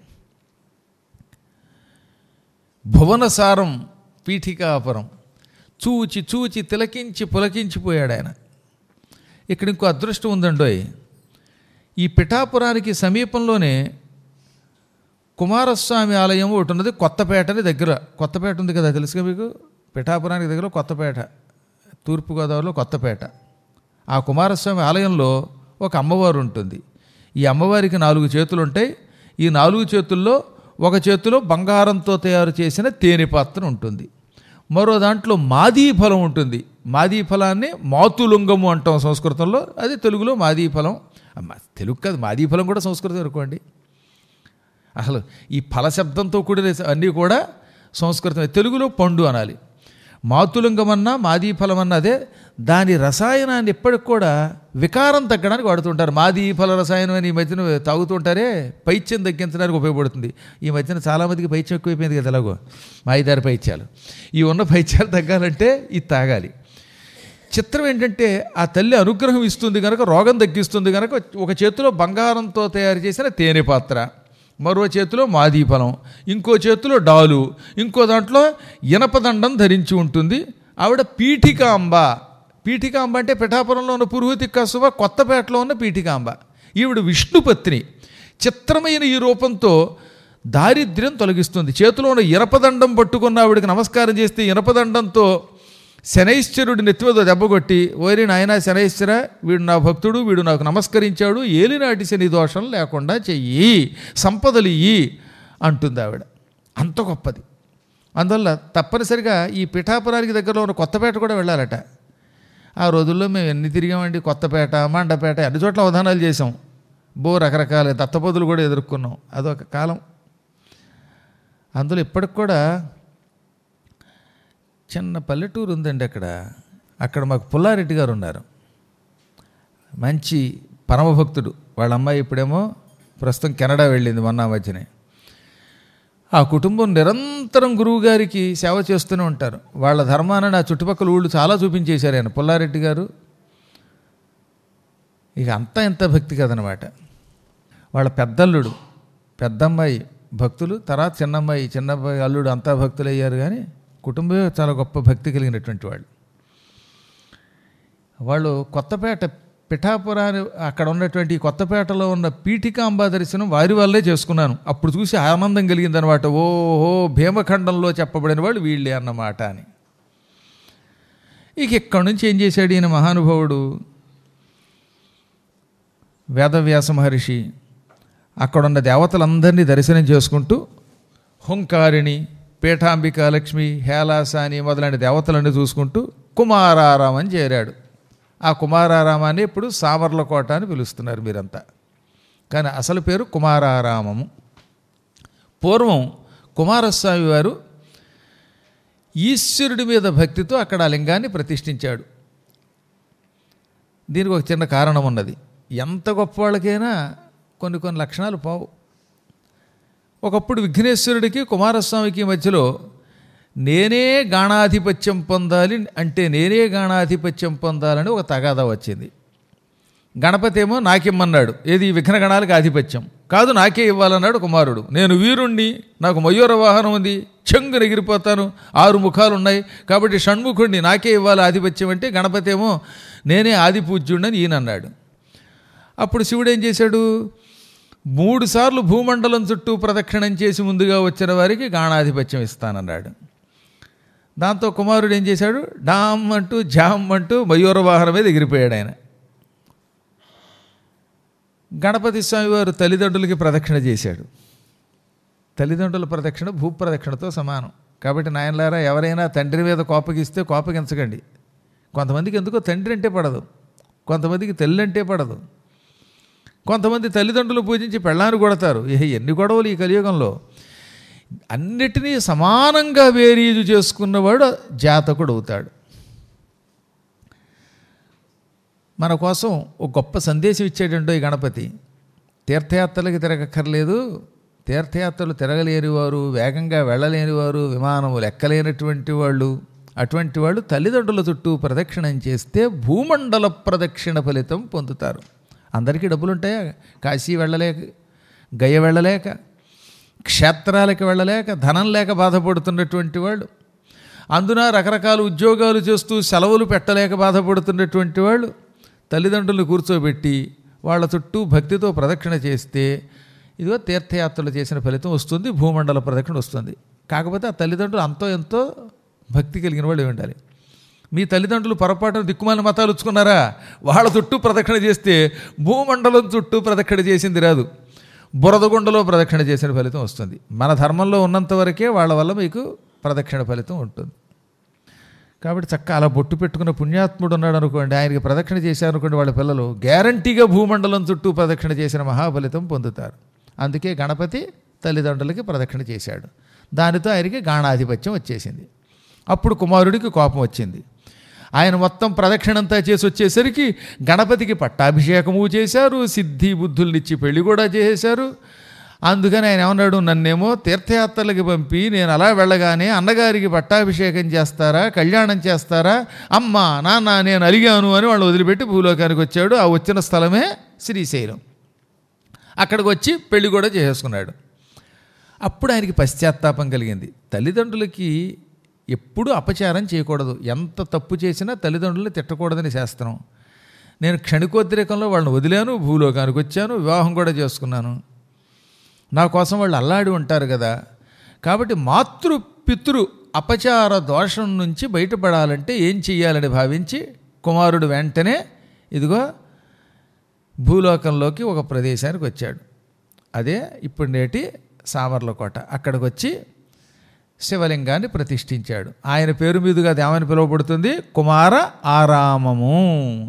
భువనసారం పీఠికాపురం చూచి చూచి తిలకించి పులకించిపోయాడు ఆయన ఇక్కడ ఇంకో అదృష్టం ఉందండోయ్ ఈ పిఠాపురానికి సమీపంలోనే కుమారస్వామి ఆలయం ఒకటి ఉన్నది కొత్తపేటని దగ్గర కొత్తపేట ఉంది కదా తెలుసుగా మీకు పిఠాపురానికి దగ్గర కొత్తపేట తూర్పుగోదావరిలో కొత్తపేట ఆ కుమారస్వామి ఆలయంలో ఒక అమ్మవారు ఉంటుంది ఈ అమ్మవారికి నాలుగు చేతులు ఉంటాయి ఈ నాలుగు చేతుల్లో ఒక చేతిలో బంగారంతో తయారు చేసిన తేనె పాత్ర ఉంటుంది మరో దాంట్లో మాదీ ఫలం ఉంటుంది మాదీ ఫలాన్ని మాతులుంగము అంటాం సంస్కృతంలో అది తెలుగులో మాదీ ఫలం అమ్మ, తెలుగు కాదు మాదీ ఫలం కూడా సంస్కృతం అనుకోండి అసలు ఈ ఫల శబ్దంతో కూడిన అన్నీ కూడా సంస్కృతమే తెలుగులో పండు అనాలి మాతులింగమన్నా మాదీ ఫలం అన్నా అదే దాని రసాయనాన్ని ఎప్పటికి కూడా వికారం తగ్గడానికి వాడుతుంటారు మాదీ ఫల రసాయనం అని ఈ మధ్యన తాగుతుంటారే పైత్యం తగ్గించడానికి ఉపయోగపడుతుంది ఈ మధ్యన చాలామందికి పైత్యం ఎక్కువైపోయింది కదా ఎలాగో మాయిదారి పైత్యాలు ఈ ఉన్న పైత్యాలు తగ్గాలంటే ఇది తాగాలి చిత్రం ఏంటంటే ఆ తల్లి అనుగ్రహం ఇస్తుంది కనుక రోగం తగ్గిస్తుంది కనుక ఒక చేతిలో బంగారంతో తయారు చేసిన తేనె పాత్ర మరో చేతిలో మాదీ ఫలం ఇంకో చేతిలో డాలు ఇంకో దాంట్లో ఇనపదండం ధరించి ఉంటుంది ఆవిడ పీఠికాంబ పీఠికాంబ అంటే పిఠాపురంలో ఉన్న పురుహూతి కసువ కొత్తపేటలో ఉన్న పీఠికాంబ ఈవిడ విష్ణుపత్ని చిత్రమైన ఈ రూపంతో దారిద్ర్యం తొలగిస్తుంది చేతిలో ఉన్న ఇనపదండం పట్టుకున్న ఆవిడకి నమస్కారం చేస్తే ఇనపదండంతో శనైశ్వరుడి నెత్తిమీద దెబ్బ కొట్టి ఓరి నాయన శనైశ్వర వీడు నా భక్తుడు వీడు నాకు నమస్కరించాడు ఏలినాటి శని దోషం లేకుండా చెయ్యి సంపదలు ఇయ్యి అంటుంది ఆవిడ అంత గొప్పది అందువల్ల తప్పనిసరిగా ఈ పిఠాపురానికి దగ్గరలో ఉన్న కొత్తపేట కూడా వెళ్ళాలట ఆ రోజుల్లో మేము ఎన్ని తిరిగామండి కొత్తపేట మండపేట అన్ని చోట్ల అవధానాలు చేసాం బో రకరకాల దత్తపదులు కూడా ఎదుర్కొన్నాం అదొక కాలం అందులో ఇప్పటికి కూడా చిన్న పల్లెటూరు ఉందండి అక్కడ అక్కడ మాకు పుల్లారెడ్డి గారు ఉన్నారు మంచి పరమభక్తుడు వాళ్ళ అమ్మాయి ఇప్పుడేమో ప్రస్తుతం కెనడా వెళ్ళింది మొన్న ఆ మధ్యనే ఆ కుటుంబం నిరంతరం గురువు గారికి సేవ చేస్తూనే ఉంటారు వాళ్ళ ధర్మాన్ని ఆ చుట్టుపక్కల ఊళ్ళు చాలా చూపించేశారు ఆయన పుల్లారెడ్డి గారు ఇక అంతా ఎంత భక్తి కదనమాట వాళ్ళ పెద్దల్లుడు పెద్దమ్మాయి భక్తులు తర్వాత చిన్నమ్మాయి చిన్నమ్మాయి అల్లుడు అంతా భక్తులు అయ్యారు కానీ కుటుంబమే చాలా గొప్ప భక్తి కలిగినటువంటి వాళ్ళు వాళ్ళు కొత్తపేట పిఠాపురాన్ని అక్కడ ఉన్నటువంటి ఈ కొత్తపేటలో ఉన్న పీఠికాంబ దర్శనం వారి వల్లే చేసుకున్నాను అప్పుడు చూసి ఆనందం కలిగిందనమాట ఓహో భీమఖండంలో చెప్పబడిన వాళ్ళు వీళ్ళే అన్నమాట అని ఇక ఇక్కడి నుంచి ఏం చేశాడు ఈయన మహానుభావుడు వేదవ్యాస మహర్షి అక్కడున్న దేవతలందరినీ దర్శనం చేసుకుంటూ హుంకారిణి పీఠాంబిక లక్ష్మి హేలాసాని మొదలైన దేవతలన్నీ చూసుకుంటూ కుమారారామం చేరాడు ఆ కుమారారామాన్ని ఇప్పుడు సామర్లకోట అని పిలుస్తున్నారు మీరంతా కానీ అసలు పేరు కుమారారామము పూర్వం కుమారస్వామి వారు ఈశ్వరుడి మీద భక్తితో అక్కడ ఆ లింగాన్ని ప్రతిష్ఠించాడు దీనికి ఒక చిన్న కారణం ఉన్నది ఎంత గొప్ప వాళ్ళకైనా కొన్ని కొన్ని లక్షణాలు పోవు ఒకప్పుడు విఘ్నేశ్వరుడికి కుమారస్వామికి మధ్యలో నేనే గాణాధిపత్యం పొందాలి అంటే నేనే గాణాధిపత్యం పొందాలని ఒక తగాదా వచ్చింది గణపతి ఏమో నాకిమ్మన్నాడు ఏది విఘ్న గణాలకు ఆధిపత్యం కాదు నాకే ఇవ్వాలన్నాడు కుమారుడు నేను వీరుణ్ణి నాకు మయూర వాహనం ఉంది చెంగు ఎగిరిపోతాను ఆరు ముఖాలు ఉన్నాయి కాబట్టి షణ్ముఖుణ్ణి నాకే ఇవ్వాలి ఆధిపత్యం అంటే గణపతి ఏమో నేనే ఆది పూజ్యుడిని ఈయన అన్నాడు అప్పుడు శివుడు ఏం చేశాడు మూడు సార్లు భూమండలం చుట్టూ ప్రదక్షిణం చేసి ముందుగా వచ్చిన వారికి గాణాధిపత్యం ఇస్తానన్నాడు దాంతో కుమారుడు ఏం చేశాడు డామ్ అంటూ జామ్ అంటూ మయూర వాహనం మీద ఎగిరిపోయాడు ఆయన గణపతి స్వామి వారు తల్లిదండ్రులకి ప్రదక్షిణ చేశాడు తల్లిదండ్రుల ప్రదక్షిణ భూప్రదక్షిణతో సమానం కాబట్టి నాయనలారా ఎవరైనా తండ్రి మీద కోపగిస్తే కోపగించకండి కొంతమందికి ఎందుకో తండ్రి అంటే పడదు కొంతమందికి తల్లి అంటే పడదు కొంతమంది తల్లిదండ్రులు పూజించి పెళ్ళాన్ని కొడతారు ఏ ఎన్ని గొడవలు ఈ కలియుగంలో అన్నిటినీ సమానంగా వేరీజు చేసుకున్నవాడు జాతకుడు అవుతాడు మన కోసం ఒక గొప్ప సందేశం ఇచ్చేటంటో ఈ గణపతి తీర్థయాత్రలకి తిరగక్కర్లేదు తీర్థయాత్రలు తిరగలేని వారు వేగంగా వెళ్ళలేని వారు విమానములు ఎక్కలేనటువంటి వాళ్ళు అటువంటి వాళ్ళు తల్లిదండ్రుల చుట్టూ ప్రదక్షిణం చేస్తే భూమండల ప్రదక్షిణ ఫలితం పొందుతారు అందరికీ డబ్బులు ఉంటాయా కాశీ వెళ్ళలేక గయ వెళ్ళలేక క్షేత్రాలకు వెళ్ళలేక ధనం లేక బాధపడుతున్నటువంటి వాళ్ళు అందున రకరకాల ఉద్యోగాలు చేస్తూ సెలవులు పెట్టలేక బాధపడుతున్నటువంటి వాళ్ళు తల్లిదండ్రులు కూర్చోబెట్టి వాళ్ళ చుట్టూ భక్తితో ప్రదక్షిణ చేస్తే ఇదిగో తీర్థయాత్రలు చేసిన ఫలితం వస్తుంది భూమండల ప్రదక్షిణ వస్తుంది కాకపోతే ఆ తల్లిదండ్రులు అంతో ఎంతో భక్తి కలిగిన వాళ్ళు ఉండాలి మీ తల్లిదండ్రులు పొరపాటున దిక్కుమాలిన మతాలు ఉచ్చుకున్నారా వాళ్ళ చుట్టూ ప్రదక్షిణ చేస్తే భూమండలం చుట్టూ ప్రదక్షిణ చేసింది రాదు బురదగుండలో ప్రదక్షిణ చేసిన ఫలితం వస్తుంది మన ధర్మంలో ఉన్నంత వరకే వాళ్ళ వల్ల మీకు ప్రదక్షిణ ఫలితం ఉంటుంది కాబట్టి చక్క అలా బొట్టు పెట్టుకున్న పుణ్యాత్ముడు ఉన్నాడు అనుకోండి ఆయనకి ప్రదక్షిణ చేశారనుకోండి వాళ్ళ పిల్లలు గ్యారంటీగా భూమండలం చుట్టూ ప్రదక్షిణ చేసిన మహాఫలితం పొందుతారు అందుకే గణపతి తల్లిదండ్రులకి ప్రదక్షిణ చేశాడు దానితో ఆయనకి గాణాధిపత్యం వచ్చేసింది అప్పుడు కుమారుడికి కోపం వచ్చింది ఆయన మొత్తం ప్రదక్షిణంతా చేసి వచ్చేసరికి గణపతికి పట్టాభిషేకము చేశారు సిద్ధి బుద్ధుల్నిచ్చి పెళ్లి కూడా చేశారు అందుకని ఆయన ఏమన్నాడు నన్నేమో తీర్థయాత్రలకి పంపి నేను అలా వెళ్ళగానే అన్నగారికి పట్టాభిషేకం చేస్తారా కళ్యాణం చేస్తారా అమ్మ నాన్న నేను అలిగాను అని వాళ్ళు వదిలిపెట్టి భూలోకానికి వచ్చాడు ఆ వచ్చిన స్థలమే శ్రీశైలం అక్కడికి వచ్చి పెళ్లి కూడా చేసేసుకున్నాడు అప్పుడు ఆయనకి పశ్చాత్తాపం కలిగింది తల్లిదండ్రులకి ఎప్పుడూ అపచారం చేయకూడదు ఎంత తప్పు చేసినా తల్లిదండ్రులు తిట్టకూడదని శాస్త్రం నేను క్షణికోద్రేకంలో వాళ్ళని వదిలాను భూలోకానికి వచ్చాను వివాహం కూడా చేసుకున్నాను నా కోసం వాళ్ళు అల్లాడి ఉంటారు కదా కాబట్టి మాతృ పితృ అపచార దోషం నుంచి బయటపడాలంటే ఏం చెయ్యాలని భావించి కుమారుడు వెంటనే ఇదిగో భూలోకంలోకి ఒక ప్రదేశానికి వచ్చాడు అదే ఇప్పుడు నేటి సామర్లకోట అక్కడికి వచ్చి శివలింగాన్ని ప్రతిష్ఠించాడు ఆయన పేరు మీదుగా అది ఏమని పిలువబడుతుంది కుమార ఆరామము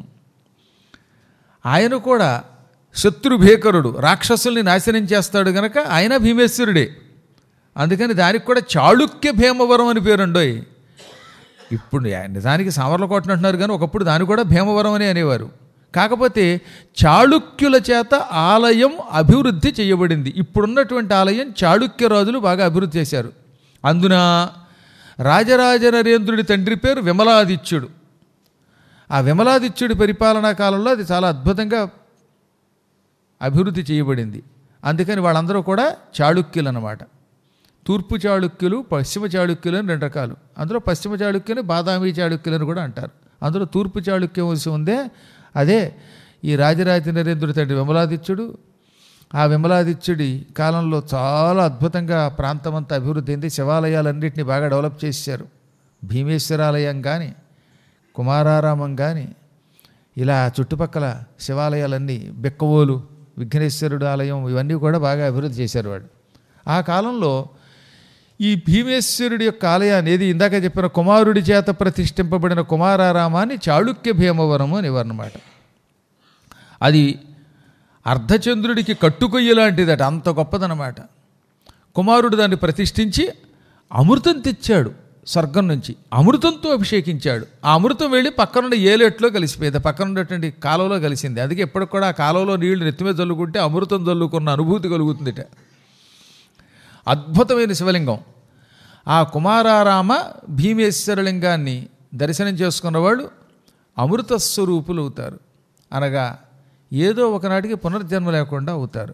ఆయన కూడా శత్రుభీకరుడు రాక్షసుల్ని నాశనం చేస్తాడు గనక ఆయన భీమేశ్వరుడే అందుకని దానికి కూడా చాళుక్య భీమవరం అని పేరుండోయ్ ఇప్పుడు నిజానికి సామర్లకోట అంటున్నారు కానీ ఒకప్పుడు దాన్ని కూడా భీమవరం అని అనేవారు కాకపోతే చాళుక్యుల చేత ఆలయం అభివృద్ధి చేయబడింది ఇప్పుడున్నటువంటి ఆలయం చాళుక్య రాజులు బాగా అభివృద్ధి చేశారు అందున రాజరాజ నరేంద్రుడి తండ్రి పేరు విమలాదిత్యుడు ఆ విమలాదిత్యుడి పరిపాలనా కాలంలో అది చాలా అద్భుతంగా అభివృద్ధి చేయబడింది అందుకని వాళ్ళందరూ కూడా చాళుక్యులు అన్నమాట తూర్పు చాళుక్యులు పశ్చిమ చాళుక్యులు అని రెండు రకాలు అందులో పశ్చిమ చాళుక్యుని బాదామి చాళుక్యులు అని కూడా అంటారు అందులో తూర్పు చాళుక్య వంశం ఉందే అదే ఈ రాజరాజ నరేంద్రుడి తండ్రి విమలాదిత్యుడు ఆ విమలాదిత్యుడి కాలంలో చాలా అద్భుతంగా ప్రాంతమంతా అభివృద్ధి అయింది శివాలయాలన్నింటినీ బాగా డెవలప్ చేశారు భీమేశ్వరాలయం కానీ కుమారారామం కానీ ఇలా చుట్టుపక్కల శివాలయాలన్నీ బెక్కవోలు విఘ్నేశ్వరుడు ఆలయం ఇవన్నీ కూడా బాగా అభివృద్ధి చేశారు వాడు ఆ కాలంలో ఈ భీమేశ్వరుడి యొక్క ఆలయాన్ని ఏది ఇందాక చెప్పిన కుమారుడి చేత ప్రతిష్ఠింపబడిన కుమారారామాన్ని చాళుక్య భీమవరము అనేవారన్నమాట అది అర్ధచంద్రుడికి కట్టుకొయ్య లాంటిదట అంత గొప్పదనమాట కుమారుడు దాన్ని ప్రతిష్ఠించి అమృతం తెచ్చాడు స్వర్గం నుంచి అమృతంతో అభిషేకించాడు ఆ అమృతం వెళ్ళి పక్కనున్న ఏలేట్లో కలిసిపోయింది పక్కన ఉన్నటువంటి కాలువలో కలిసింది అందుకే ఎప్పటికి కూడా ఆ కాలువలో నీళ్లు నెత్తిమీద చల్లుకుంటే అమృతం చల్లుకున్న అనుభూతి కలుగుతుందిట అద్భుతమైన శివలింగం ఆ కుమారారామ భీమేశ్వరలింగాన్ని దర్శనం చేసుకున్న వాళ్ళు అమృత స్వరూపులు అవుతారు అనగా ఏదో ఒకనాటికి పునర్జన్మ లేకుండా అవుతారు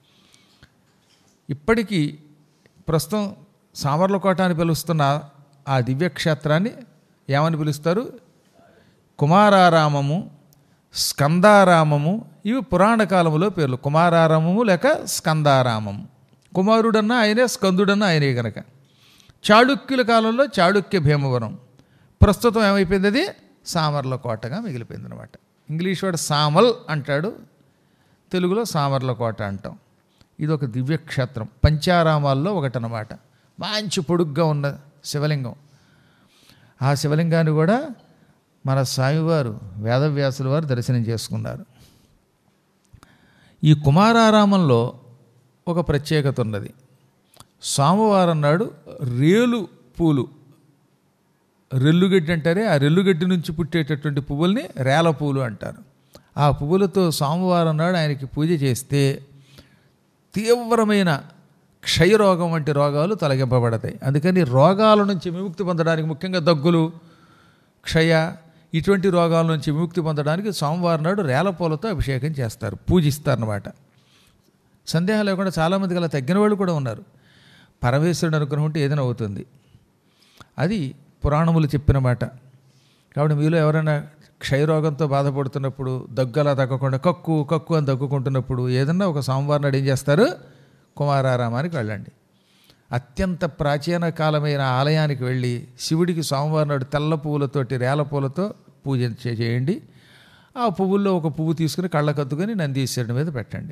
ఇప్పటికీ ప్రస్తుతం సామర్లకోట అని పిలుస్తున్న ఆ దివ్యక్షేత్రాన్ని ఏమని పిలుస్తారు కుమారారామము స్కందారామము ఇవి పురాణ కాలంలో పేర్లు కుమారారామము లేక స్కందారామము కుమారుడన్నా ఆయనే స్కందుడన్నా ఆయనే గనక చాళుక్యుల కాలంలో చాళుక్య భీమవరం ప్రస్తుతం ఏమైపోయింది అది సామర్లకోటగా మిగిలిపోయింది అనమాట ఇంగ్లీష్ వాడు సామల్ అంటాడు తెలుగులో సామర్లకోట అంటాం ఇది ఒక దివ్యక్షేత్రం పంచారామాల్లో ఒకటనమాట మంచి పొడుగ్గా ఉన్న శివలింగం ఆ శివలింగాన్ని కూడా మన స్వామివారు వేదవ్యాసుల వారు దర్శనం చేసుకున్నారు ఈ కుమారారామంలో ఒక ప్రత్యేకత ఉన్నది సోమవారం నాడు రేలు పూలు రెల్లుగడ్డి అంటారే ఆ రెల్లుగడ్డి నుంచి పుట్టేటటువంటి పువ్వుల్ని రేల పూలు అంటారు ఆ పువ్వులతో సోమవారం నాడు ఆయనకి పూజ చేస్తే తీవ్రమైన క్షయరోగం వంటి రోగాలు తొలగింపబడతాయి అందుకని రోగాల నుంచి విముక్తి పొందడానికి ముఖ్యంగా దగ్గులు క్షయ ఇటువంటి రోగాల నుంచి విముక్తి పొందడానికి సోమవారం నాడు రేలపూలతో అభిషేకం చేస్తారు పూజిస్తారన్నమాట సందేహం లేకుండా చాలామందికి అలా తగ్గిన వాళ్ళు కూడా ఉన్నారు పరమేశ్వరుడు అనుగ్రహం ఉంటే ఏదైనా అవుతుంది అది పురాణములు చెప్పిన మాట కాబట్టి మీలో ఎవరైనా క్షయరోగంతో బాధపడుతున్నప్పుడు దగ్గు అలా తగ్గకుండా కక్కు కక్కు అని దగ్గుకుంటున్నప్పుడు ఏదన్నా ఒక సోమవారం నాడు ఏం చేస్తారు కుమారారామానికి వెళ్ళండి అత్యంత ప్రాచీన కాలమైన ఆలయానికి వెళ్ళి శివుడికి సోమవారం నాడు తెల్ల పువ్వులతోటి రేల పువ్వులతో పూజ చే- చేయండి ఆ పువ్వుల్లో ఒక పువ్వు తీసుకుని కళ్ళకద్దుకొని నందీశ్వరుడి మీద పెట్టండి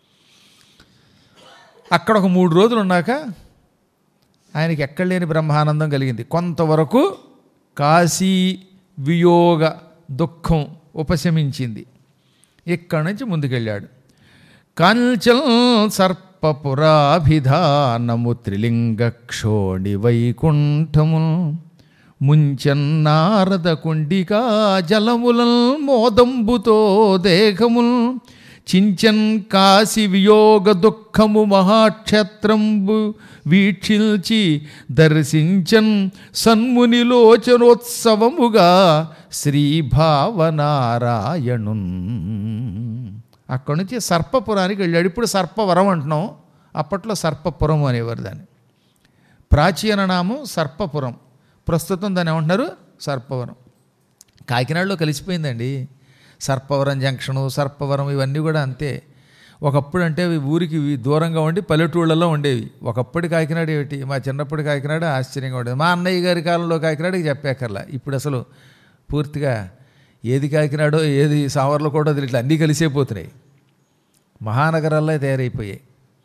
అక్కడ ఒక మూడు రోజులు ఉన్నాక ఆయనకి ఎక్కడ లేని బ్రహ్మానందం కలిగింది కొంతవరకు కాశీ వియోగ దుఃఖం ఉపశమించింది ఇక్కడి నుంచి ముందుకెళ్ళాడు కంచల్ సర్పపురాభిధానము త్రిలింగ క్షోణి వైకుంఠము ముంచన్నారద కుండికా జలములల్ మోదంబుతో దేహముల్ చించన్ కాశి వియోగ దుఃఖము మహాక్షేత్రంబు వీక్షిల్చి దర్శించన్ సన్మునిలోచనోత్సవముగా శ్రీభావనారాయణున్ అక్కడి నుంచి సర్పపురానికి వెళ్ళాడు ఇప్పుడు సర్పవరం అంటున్నాం అప్పట్లో సర్పపురం అనేవారు దాన్ని ప్రాచీన నామం సర్పపురం ప్రస్తుతం దాన్ని ఏమంటున్నారు సర్పవరం కాకినాడలో కలిసిపోయిందండి సర్పవరం జంక్షను సర్పవరం ఇవన్నీ కూడా అంతే ఒకప్పుడు అంటే అవి ఊరికి ఇవి దూరంగా ఉండి పల్లెటూళ్ళలో ఉండేవి ఒకప్పుడు కాకినాడ ఏమిటి మా చిన్నప్పుడు కాకినాడ ఆశ్చర్యంగా ఉండేది మా అన్నయ్య గారి కాలంలో కాకినాడకి చెప్పాకర్లా ఇప్పుడు అసలు పూర్తిగా ఏది కాకినాడో ఏది సావర్లో కూడా ఇట్లా అన్నీ కలిసేపోతున్నాయి మహానగరాల్లో తయారైపోయాయి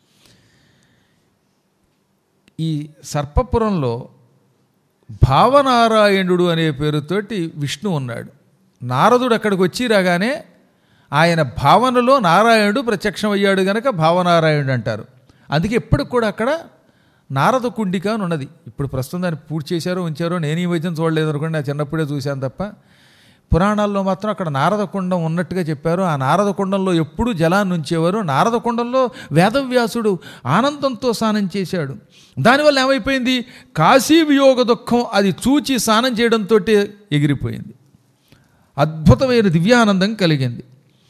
ఈ సర్పపురంలో భావనారాయణుడు అనే పేరుతోటి విష్ణు ఉన్నాడు నారదుడు అక్కడికి వచ్చి రాగానే ఆయన భావనలో నారాయణుడు ప్రత్యక్షమయ్యాడు గనక భావనారాయణుడు అంటారు అందుకే ఎప్పటికి కూడా అక్కడ నారద కుండిక అని ఉన్నది ఇప్పుడు ప్రస్తుతం దాన్ని పూర్తి చేశారో ఉంచారో నేను ఈ మధ్యన చూడలేదు అనుకోండి నా చిన్నప్పుడే చూశాను తప్ప పురాణాల్లో మాత్రం అక్కడ నారద కుండం ఉన్నట్టుగా చెప్పారు ఆ నారద కుండంలో ఎప్పుడూ జలాన్ని ఉంచేవారు నారద కుండంలో వేదవ్యాసుడు ఆనందంతో స్నానం చేశాడు దానివల్ల ఏమైపోయింది కాశీ వియోగ దుఃఖం అది చూచి స్నానం చేయడంతో ఎగిరిపోయింది అద్భుతమైన దివ్యానందం కలిగింది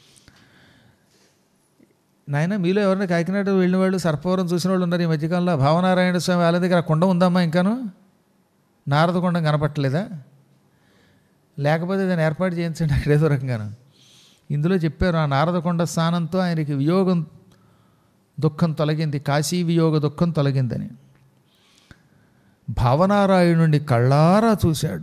నాయన మీలో ఎవరైనా కాకినాడ వెళ్ళిన వాళ్ళు సర్పవరం చూసిన వాళ్ళు ఉన్నారు ఈ మధ్యకాలంలో భావనారాయణ స్వామి వాళ్ళ దగ్గర ఆ కుండం ఉందమ్మా ఇంకాను నారద కుండం కనపట్టలేదా లేకపోతే దాన్ని ఏర్పాటు చేయించండి అక్కడ ఏదో రకంగాను ఇందులో చెప్పారు ఆ నారదకొండ స్నానంతో ఆయనకి వియోగం దుఃఖం తొలగింది కాశీ వియోగ దుఃఖం తొలగిందని భావనారాయణుడిని కళ్ళారా చూశాడు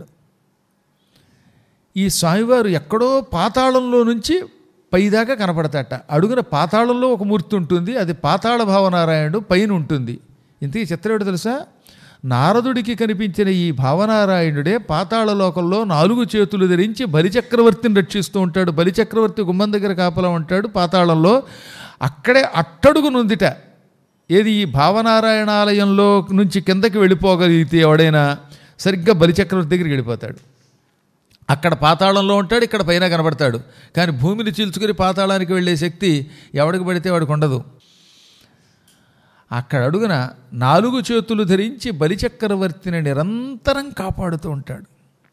ఈ స్వామివారు ఎక్కడో పాతాళంలో నుంచి పైదాకా కనపడతాట అడుగున పాతాళంలో ఒక మూర్తి ఉంటుంది అది పాతాళ భావనారాయణుడు పైన ఉంటుంది ఇంతకీ చిత్రమేడు తెలుసా నారదుడికి కనిపించిన ఈ భావనారాయణుడే పాతాళ లోకంలో నాలుగు చేతులు ధరించి బలిచక్రవర్తిని రక్షిస్తూ ఉంటాడు బలిచక్రవర్తి గుమ్మం దగ్గర కాపలా ఉంటాడు పాతాళంలో అక్కడే అట్టడుగు నుందిట ఏది ఈ భావనారాయణాలయంలో నుంచి కిందకి వెళ్ళిపోగలిగితే ఎవడైనా సరిగ్గా బలిచక్రవర్తి దగ్గరికి వెళ్ళిపోతాడు అక్కడ పాతాళంలో ఉంటాడు ఇక్కడ పైన కనబడతాడు కానీ భూమిని చీల్చుకుని పాతాళానికి వెళ్ళే శక్తి ఎవడికి పడితే వాడికి ఉండదు అక్కడ అడుగున నాలుగు చేతులు ధరించి బలిచక్రవర్తిని నిరంతరం కాపాడుతూ ఉంటాడు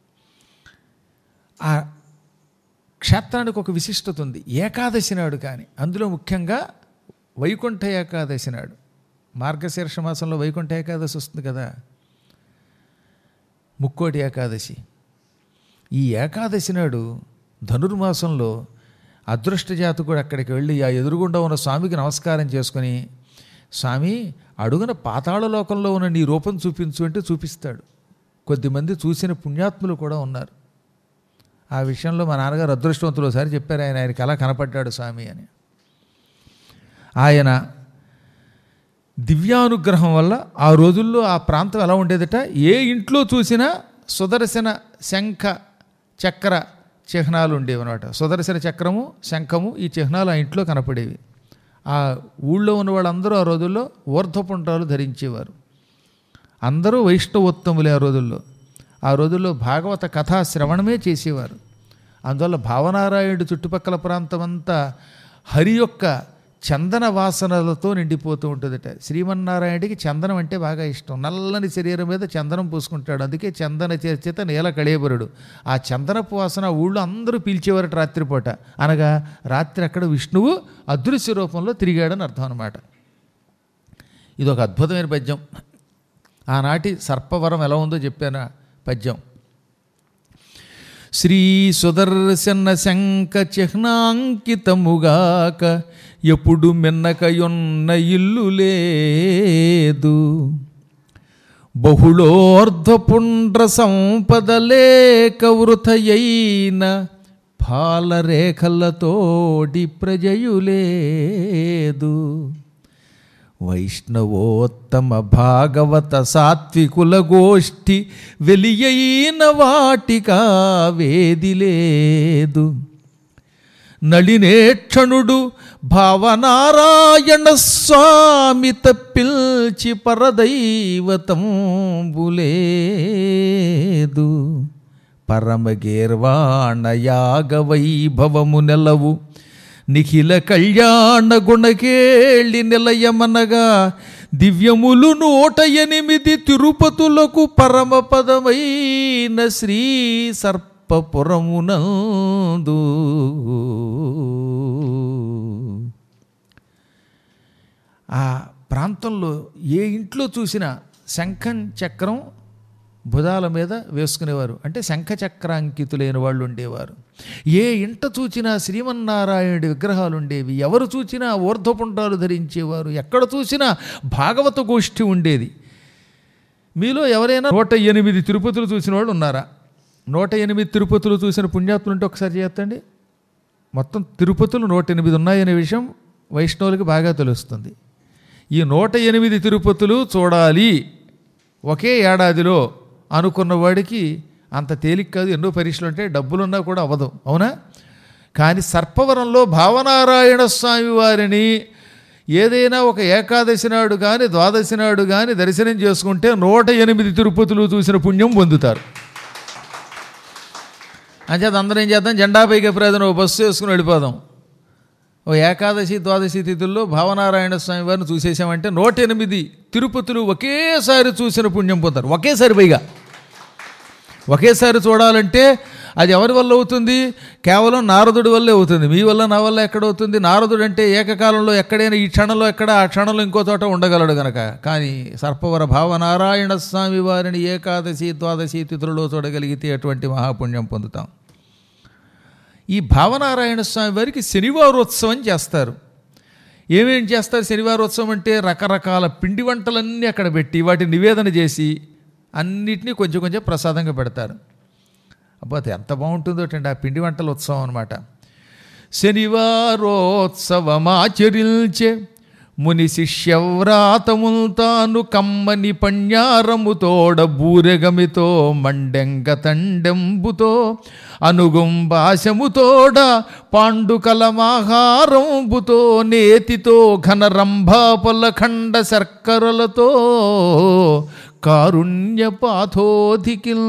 ఆ క్షేత్రానికి ఒక విశిష్టత ఉంది ఏకాదశి నాడు కానీ అందులో ముఖ్యంగా వైకుంఠ ఏకాదశి నాడు మార్గశీర్ష మాసంలో వైకుంఠ ఏకాదశి వస్తుంది కదా ముక్కోటి ఏకాదశి ఈ ఏకాదశి నాడు ధనుర్మాసంలో అదృష్ట జాతకుడు అక్కడికి వెళ్ళి ఆ ఎదురుగుండా ఉన్న స్వామికి నమస్కారం చేసుకుని స్వామి అడుగున పాతాళ లోకంలో ఉన్న నీ రూపం చూపించు అంటే చూపిస్తాడు కొద్దిమంది చూసిన పుణ్యాత్ములు కూడా ఉన్నారు ఆ విషయంలో మా నాన్నగారు అదృష్టవంతులు ఒకసారి చెప్పారు ఆయన ఆయనకి అలా కనపడ్డాడు స్వామి అని ఆయన దివ్యానుగ్రహం వల్ల ఆ రోజుల్లో ఆ ప్రాంతం ఎలా ఉండేదట ఏ ఇంట్లో చూసినా సుదర్శన శంఖ చక్ర చిహ్నాలు ఉండేవి అనమాట సుదర్శన చక్రము శంఖము ఈ చిహ్నాలు ఆ ఇంట్లో కనపడేవి ఆ ఊళ్ళో ఉన్న వాళ్ళందరూ ఆ రోజుల్లో ఊర్ధ్వపుండ్రాలు ధరించేవారు అందరూ వైష్ణవోత్తములే ఆ రోజుల్లో ఆ రోజుల్లో భాగవత కథా శ్రవణమే చేసేవారు అందువల్ల భావనారాయణుడి చుట్టుపక్కల ప్రాంతం అంతా హరి యొక్క చందన వాసనలతో నిండిపోతూ ఉంటుందట శ్రీమన్నారాయణుడికి చందనం అంటే బాగా ఇష్టం నల్లని శరీరం మీద చందనం పూసుకుంటాడు అందుకే చందన చర్చిత నేల కళేబరుడు ఆ చందనపు వాసన ఊళ్ళో అందరూ పీల్చేవారట రాత్రిపూట అనగా రాత్రి అక్కడ విష్ణువు అదృశ్య రూపంలో తిరిగాడని అర్థం అనమాట ఇది ఒక అద్భుతమైన పద్యం ఆనాటి సర్పవరం ఎలా ఉందో చెప్పాను ఆ పద్యం శ్రీ సుదర్శన శంఖ చిహ్నాంకితముగాక ఎప్పుడు మిన్నకయున్న ఇల్లు లేదు బహుళోర్ధపుండ్ర సంపద లేక వృథయైన పాలరేఖలతోడి ప్రజయులేదు వైష్ణవోత్తమ భాగవత సాత్వికుల గోష్ఠి వెలియైన వాటికా వేదిలేదు నళినేక్షణుడు భావనారాయణ స్వామి తప్పిల్చి పరదైవతంబులేదు పరమగీర్వాణ యాగ వైభవము నెలవు నిఖిల కళ్యాణ గుణకేళి నిలయమనగా దివ్యములు నూట ఎనిమిది తిరుపతులకు పరమపదమైన శ్రీ సర్పపురమునందు ఆ ప్రాంతంలో ఏ ఇంట్లో చూసినా శంఖం చక్రం భుజాల మీద వేసుకునేవారు అంటే శంఖ చక్రాంకితులైన వాళ్ళు ఉండేవారు ఏ ఇంట చూచినా శ్రీమన్నారాయణుడి విగ్రహాలు ఉండేవి ఎవరు చూచినా ఊర్ధ్వపుండాలు ధరించేవారు ఎక్కడ చూసినా భాగవత గోష్ఠి ఉండేది మీలో ఎవరైనా నూట ఎనిమిది తిరుపతులు చూసిన వాళ్ళు ఉన్నారా నూట ఎనిమిది తిరుపతులు చూసిన పుణ్యాత్ములు ఉంటే ఒకసారి చేస్తండి మొత్తం తిరుపతులు నూట ఎనిమిది ఉన్నాయనే విషయం వైష్ణవులకి బాగా తెలుస్తుంది ఈ నూట ఎనిమిది తిరుపతులు చూడాలి ఒకే ఏడాదిలో అనుకున్న వాడికి అంత తేలిక కాదు ఎన్నో పరీక్షలు ఉంటే డబ్బులున్నా కూడా అవ్వదు అవునా కానీ సర్పవరంలో భావనారాయణ స్వామి వారిని ఏదైనా ఒక ఏకాదశి నాడు కానీ ద్వాదశి నాడు కానీ దర్శనం చేసుకుంటే నూట ఎనిమిది తిరుపతులు చూసిన పుణ్యం పొందుతారు అంచేత అందరం ఏం చేద్దాం జెండా పైకి ఎప్పుడైనా ఓ బస్సు వేసుకుని వెళ్ళిపోదాం ఓ ఏకాదశి ద్వాదశి తిథుల్లో భావనారాయణ స్వామి వారిని చూసేసామంటే నూట ఎనిమిది తిరుపతులు ఒకేసారి చూసిన పుణ్యం పొందారు ఒకేసారి పైగా ఒకేసారి చూడాలంటే అది ఎవరి వల్ల అవుతుంది కేవలం నారదుడి వల్లే అవుతుంది మీ వల్ల నా వల్ల ఎక్కడ అవుతుంది నారదుడు అంటే ఏకకాలంలో ఎక్కడైనా ఈ క్షణంలో ఎక్కడ ఆ క్షణంలో ఇంకో చోట ఉండగలడు గనక కానీ సర్పవర భావనారాయణ స్వామి వారిని ఏకాదశి ద్వాదశి తిథులలో చూడగలిగితే అటువంటి మహాపుణ్యం పొందుతాం ఈ భావనారాయణ స్వామి వారికి శనివారోత్సవం చేస్తారు ఏమేం చేస్తారు శనివారోత్సవం అంటే రకరకాల పిండి వంటలన్నీ అక్కడ పెట్టి వాటిని నివేదన చేసి అన్నిటినీ కొంచెం కొంచెం ప్రసాదంగా పెడతారు అబ్బా అది ఎంత బాగుంటుందో అండి ఆ పిండి వంటల ఉత్సవం అనమాట శనివారోత్సవమాచరించే ముని శిష్యవ్రాతముల్ తాను కమ్మని పణ్యారముతోడ బూరెగమితో మండెంగ తండెంబుతో అనుగుంబాశముతోడ పాండుకలమాహారంబుతో నేతితో ఘనరంభాపల ఖండ శర్కరలతో కారుణ్యపాథోధికిల్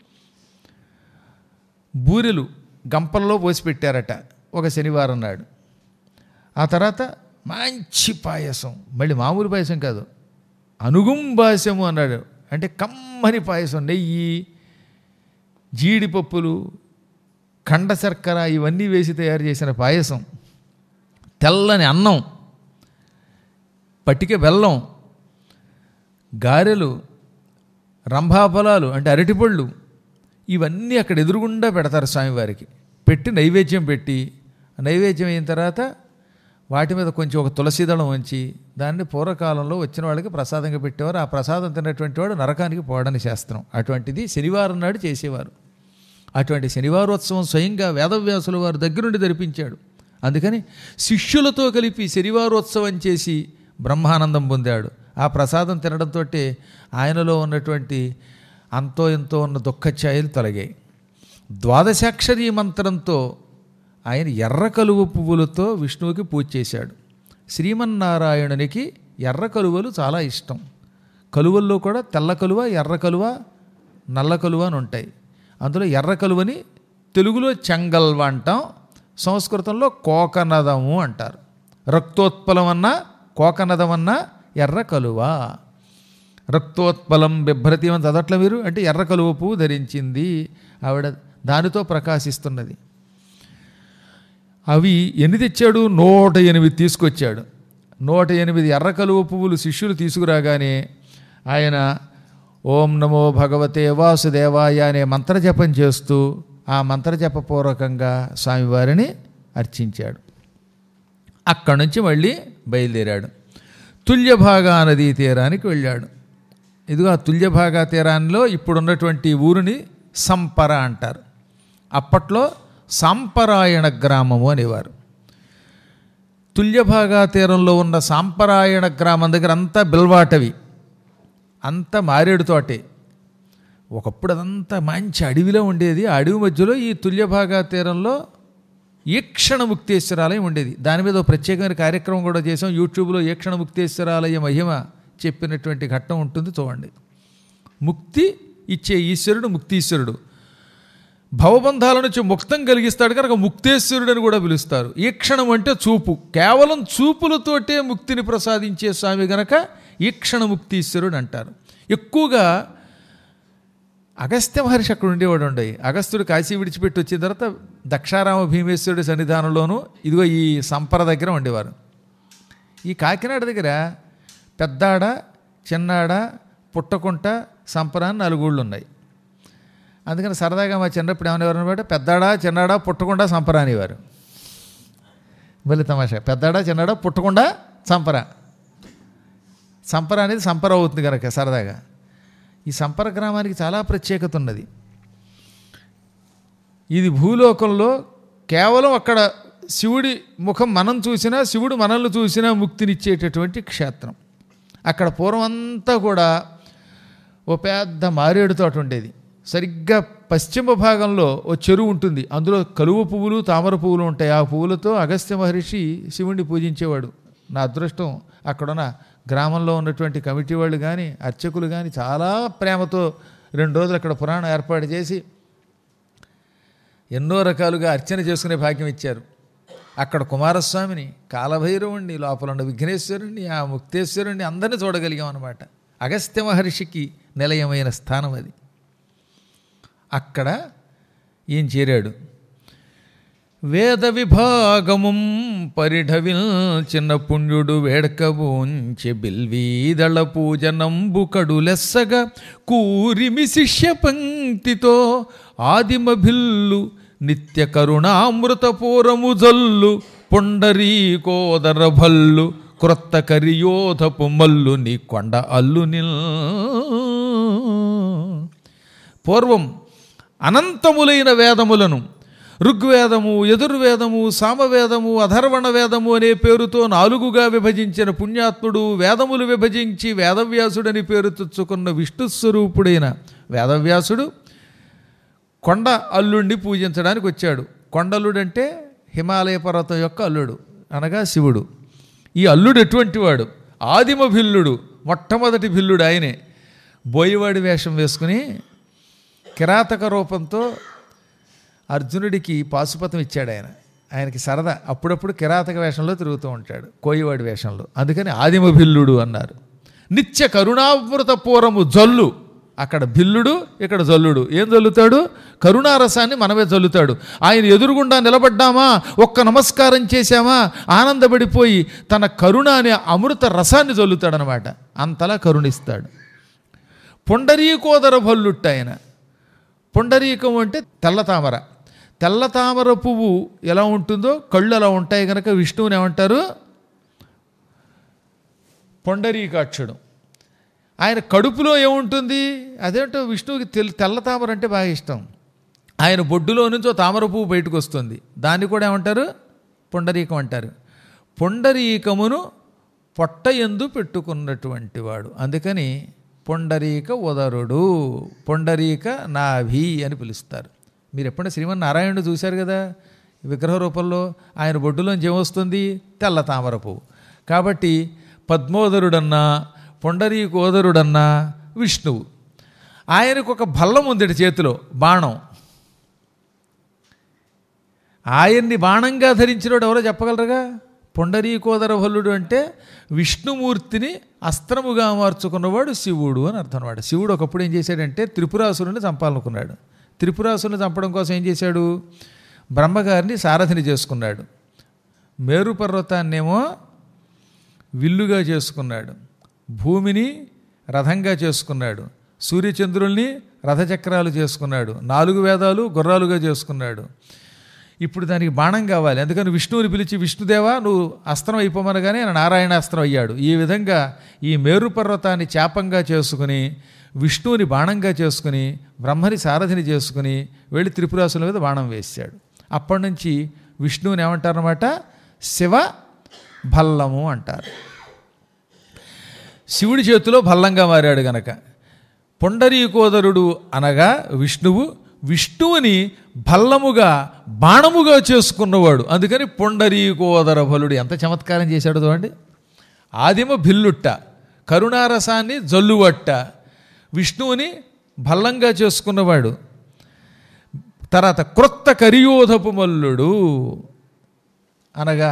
బూరెలు గంపల్లో పోసి పెట్టారట ఒక శనివారం నాడు ఆ తర్వాత మంచి పాయసం మళ్ళీ మామూలు పాయసం కాదు అనుగుం పాయసము అన్నాడు అంటే కమ్మని పాయసం నెయ్యి జీడిపప్పులు కండ శర్కర ఇవన్నీ వేసి తయారు చేసిన పాయసం తెల్లని అన్నం పట్టిక బెల్లం గారెలు రంభాఫలాలు అంటే అరటిపళ్ళు ఇవన్నీ అక్కడ ఎదురుగుండా పెడతారు స్వామివారికి పెట్టి నైవేద్యం పెట్టి నైవేద్యం అయిన తర్వాత వాటి మీద కొంచెం ఒక తులసిదళం ఉంచి దాన్ని పూర్వకాలంలో వచ్చిన వాళ్ళకి ప్రసాదంగా పెట్టేవారు ఆ ప్రసాదం తిన్నటువంటి వాడు నరకానికి పోవడానికి శాస్త్రం అటువంటిది శనివారం నాడు చేసేవారు అటువంటి శనివారోత్సవం స్వయంగా వేదవ్యాసుల వారి దగ్గరుండి జరిపించాడు అందుకని శిష్యులతో కలిపి శనివారోత్సవం చేసి బ్రహ్మానందం పొందాడు ఆ ప్రసాదం తినడంతో ఆయనలో ఉన్నటువంటి అంతో ఎంతో ఉన్న దుఃఖఛాయలు తొలగాయి ద్వాదశాక్షరీ మంత్రంతో ఆయన ఎర్ర కలువ పువ్వులతో విష్ణువుకి పూజ చేశాడు శ్రీమన్నారాయణునికి ఎర్ర కలువలు చాలా ఇష్టం కలువల్లో కూడా తెల్ల కలువ ఎర్ర కలువ నల్ల కలువ అని ఉంటాయి అందులో ఎర్ర కలువని తెలుగులో చెంగల్వ అంటాం సంస్కృతంలో కోకనదము అంటారు రక్తోత్పలం అన్నా కోకనదం అన్నా ఎర్ర కలువ రక్తోత్పలం బిభ్రతి అని చదవట్ల మీరు అంటే ఎర్ర కలువ పువ్వు ధరించింది ఆవిడ దానితో ప్రకాశిస్తున్నది అవి ఎన్ని తెచ్చాడు నూట ఎనిమిది తీసుకొచ్చాడు నూట ఎనిమిది ఎర్ర కలువ పువ్వులు శిష్యులు తీసుకురాగానే ఆయన ఓం నమో భగవతే వాసుదేవాయ అనే మంత్రజపం చేస్తూ ఆ మంత్రజపపూర్వకంగా స్వామివారిని అర్చించాడు అక్కడి నుంచి మళ్ళీ బయలుదేరాడు తుల్యభాగా నదీ తీరానికి వెళ్ళాడు ఇదిగో ఆ తుల్యభాగా తీరాన్లో ఇప్పుడున్నటువంటి ఊరిని సంపర అంటారు అప్పట్లో సాంపరాయణ గ్రామము అనేవారు తుల్యభాగా తీరంలో ఉన్న సాంపరాయణ గ్రామం దగ్గర అంతా బిల్వాటవి అంతా మారేడు తోటే ఒకప్పుడు అదంతా మంచి అడవిలో ఉండేది ఆ అడవి మధ్యలో ఈ తుల్యభాగా తీరంలో ఈక్షణ ముక్తేశ్వరాలయం ఉండేది దాని మీద ఒక ప్రత్యేకమైన కార్యక్రమం కూడా చేసాం యూట్యూబ్లో ఈక్షణ ముక్తేశ్వరాలయ మహిమ చెప్పినటువంటి ఘట్టం ఉంటుంది చూడండి ముక్తి ఇచ్చే ఈశ్వరుడు ముక్తీశ్వరుడు భవబంధాల నుంచి ముక్తం కలిగిస్తాడు కనుక ముక్తేశ్వరుడు అని కూడా పిలుస్తారు ఈక్షణం అంటే చూపు కేవలం చూపులతోటే ముక్తిని ప్రసాదించే స్వామి గనక ఈక్షణ ముక్తీశ్వరుడు అంటారు ఎక్కువగా అగస్త్య మహర్షి అక్కడ ఉండేవాడు ఉండయి అగస్త్యుడు కాశీ విడిచిపెట్టి వచ్చిన తర్వాత దక్షారామ భీమేశ్వరుడి సన్నిధానంలోనూ ఇదిగో ఈ సంపర దగ్గర ఉండేవారు ఈ కాకినాడ దగ్గర పెద్దాడ చిన్నాడ పుట్టకుంట సంపర అని నాలుగు ఊళ్ళు ఉన్నాయి అందుకని సరదాగా మా చిన్నప్పుడు ఏమనేవారు అనమాట పెద్దాడా చిన్నాడా పుట్టకుండా సంపర అనేవారు మళ్ళీ తమాషా పెద్దాడా చిన్నాడా పుట్టకుండా సంపర సంపర అనేది సంపర అవుతుంది కనుక సరదాగా ఈ సంపర గ్రామానికి చాలా ప్రత్యేకత ఉన్నది ఇది భూలోకంలో కేవలం అక్కడ శివుడి ముఖం మనం చూసినా శివుడు మనల్ని చూసినా ముక్తినిచ్చేటటువంటి క్షేత్రం అక్కడ పూర్వం అంతా కూడా ఓ పెద్ద మారేడు తోట ఉండేది సరిగ్గా పశ్చిమ భాగంలో ఓ చెరువు ఉంటుంది అందులో కలువ పువ్వులు తామర పువ్వులు ఉంటాయి ఆ పువ్వులతో అగస్త్య మహర్షి శివుణ్ణి పూజించేవాడు నా అదృష్టం అక్కడున్న గ్రామంలో ఉన్నటువంటి కమిటీ వాళ్ళు కానీ అర్చకులు కానీ చాలా ప్రేమతో రెండు రోజులు అక్కడ పురాణం ఏర్పాటు చేసి ఎన్నో రకాలుగా అర్చన చేసుకునే భాగ్యం ఇచ్చారు అక్కడ కుమారస్వామిని కాలభైరవుణ్ణి లోపల ఉన్న విఘ్నేశ్వరుణ్ణి ఆ ముక్తేశ్వరుణ్ణి అందరినీ చూడగలిగాం అనమాట అగస్త్య మహర్షికి నిలయమైన స్థానం అది అక్కడ ఈయన చేరాడు వేద విభాగముం పరిఢవిల్ చిన్న పుణ్యుడు వేడకబూంచె బిల్వీదళ పూజనంబు కడులెస్సగా కూరిమి శిష్య పంక్తితో ఆదిమ భిల్లు నిత్య కరుణామృత పూరము జల్లు పొండరీకోదర భల్లు క్రొత్త కరియోధపు మల్లు నీ కొండ అల్లు నిల్ పూర్వం అనంతములైన వేదములను ఋగ్వేదము యజుర్వేదము సామవేదము అధర్వణ వేదము అనే పేరుతో నాలుగుగా విభజించిన పుణ్యాత్ముడు వేదములు విభజించి వేదవ్యాసుడని పేరు తెచ్చుకున్న విష్ణు స్వరూపుడైన వేదవ్యాసుడు కొండ అల్లుడిని పూజించడానికి వచ్చాడు కొండల్లుడంటే హిమాలయ పర్వతం యొక్క అల్లుడు అనగా శివుడు ఈ అల్లుడు ఎటువంటి వాడు ఆదిమ భిల్లుడు మొట్టమొదటి భిల్లుడు ఆయనే బోయవాడి వేషం వేసుకుని కిరాతక రూపంతో అర్జునుడికి పాశుపతం ఇచ్చాడు ఆయన ఆయనకి సరదా అప్పుడప్పుడు కిరాతక వేషంలో తిరుగుతూ ఉంటాడు కోయివాడి వేషంలో అందుకని ఆదిమ భిల్లుడు అన్నారు నిత్య కరుణామృత పూరము జల్లు అక్కడ భిల్లుడు ఇక్కడ జల్లుడు ఏం జల్లుతాడు కరుణారసాన్ని మనమే జల్లుతాడు ఆయన ఎదురుగుండా నిలబడ్డామా ఒక్క నమస్కారం చేశామా ఆనందపడిపోయి తన కరుణ అనే అమృత రసాన్ని జల్లుతాడనమాట అంతలా కరుణిస్తాడు పొండరీకోదర భల్లుట్ట ఆయన పొండరీకం అంటే తెల్ల తామర తెల్ల తామర పువ్వు ఎలా ఉంటుందో కళ్ళు అలా ఉంటాయి కనుక విష్ణువుని ఏమంటారు పొండరీకాక్షుడు ఆయన కడుపులో ఏముంటుంది అదేంటో విష్ణువుకి తెల్ తెల్ల తామర అంటే బాగా ఇష్టం ఆయన బొడ్డులో నుంచి ఓ తామర పువ్వు బయటకు వస్తుంది దాన్ని కూడా ఏమంటారు పొండరీకం అంటారు పొండరీకమును పొట్ట ఎందు పెట్టుకున్నటువంటి వాడు అందుకని పొండరీక ఉదరుడు పొండరీక నాభి అని పిలుస్తారు మీరు ఎప్పుడైనా శ్రీమన్నారాయణుడు చూశారు కదా విగ్రహ రూపంలో ఆయన బొడ్డులోంచి ఏమొస్తుంది తెల్ల తామర పువ్వు కాబట్టి పద్మోదరుడన్నా పొండరీకోదరుడన్నా విష్ణువు ఆయనకు ఒక భల్లం ఉంది చేతిలో బాణం ఆయన్ని బాణంగా ధరించినోడు ఎవరో చెప్పగలరుగా పొండరీకోదర భల్లుడు అంటే విష్ణుమూర్తిని అస్త్రముగా మార్చుకున్నవాడు శివుడు అని అర్థం అనమాట శివుడు ఒకప్పుడు ఏం చేశాడంటే త్రిపురాసురుని చంపాలనుకున్నాడు త్రిపురాసురుని చంపడం కోసం ఏం చేశాడు బ్రహ్మగారిని సారథిని చేసుకున్నాడు మేరు పర్వతాన్నేమో విల్లుగా చేసుకున్నాడు భూమిని రథంగా చేసుకున్నాడు సూర్యచంద్రుల్ని రథచక్రాలు చేసుకున్నాడు నాలుగు వేదాలు గుర్రాలుగా చేసుకున్నాడు ఇప్పుడు దానికి బాణం కావాలి అందుకని విష్ణువుని పిలిచి విష్ణుదేవా నువ్వు అస్త్రం అయిపోమనగానే ఆయన నారాయణాస్త్రం అయ్యాడు ఈ విధంగా ఈ మేరు పర్వతాన్ని చాపంగా చేసుకుని విష్ణువుని బాణంగా చేసుకుని బ్రహ్మని సారథిని చేసుకుని వెళ్ళి త్రిపురాసుల మీద బాణం వేశాడు అప్పటి నుంచి విష్ణువుని ఏమంటారన్నమాట శివ భల్లము అంటారు శివుడి చేతిలో భల్లంగా మారాడు గనక పొండరీకోదరుడు అనగా విష్ణువు విష్ణువుని భల్లముగా బాణముగా చేసుకున్నవాడు అందుకని పొండరీకోదర బలుడు ఎంత చమత్కారం చేశాడు చూడండి ఆదిమ భిల్లుట్ట కరుణారసాన్ని జల్లువట్ట విష్ణువుని భల్లంగా చేసుకున్నవాడు తర్వాత క్రొత్త కరియోధపు మల్లుడు అనగా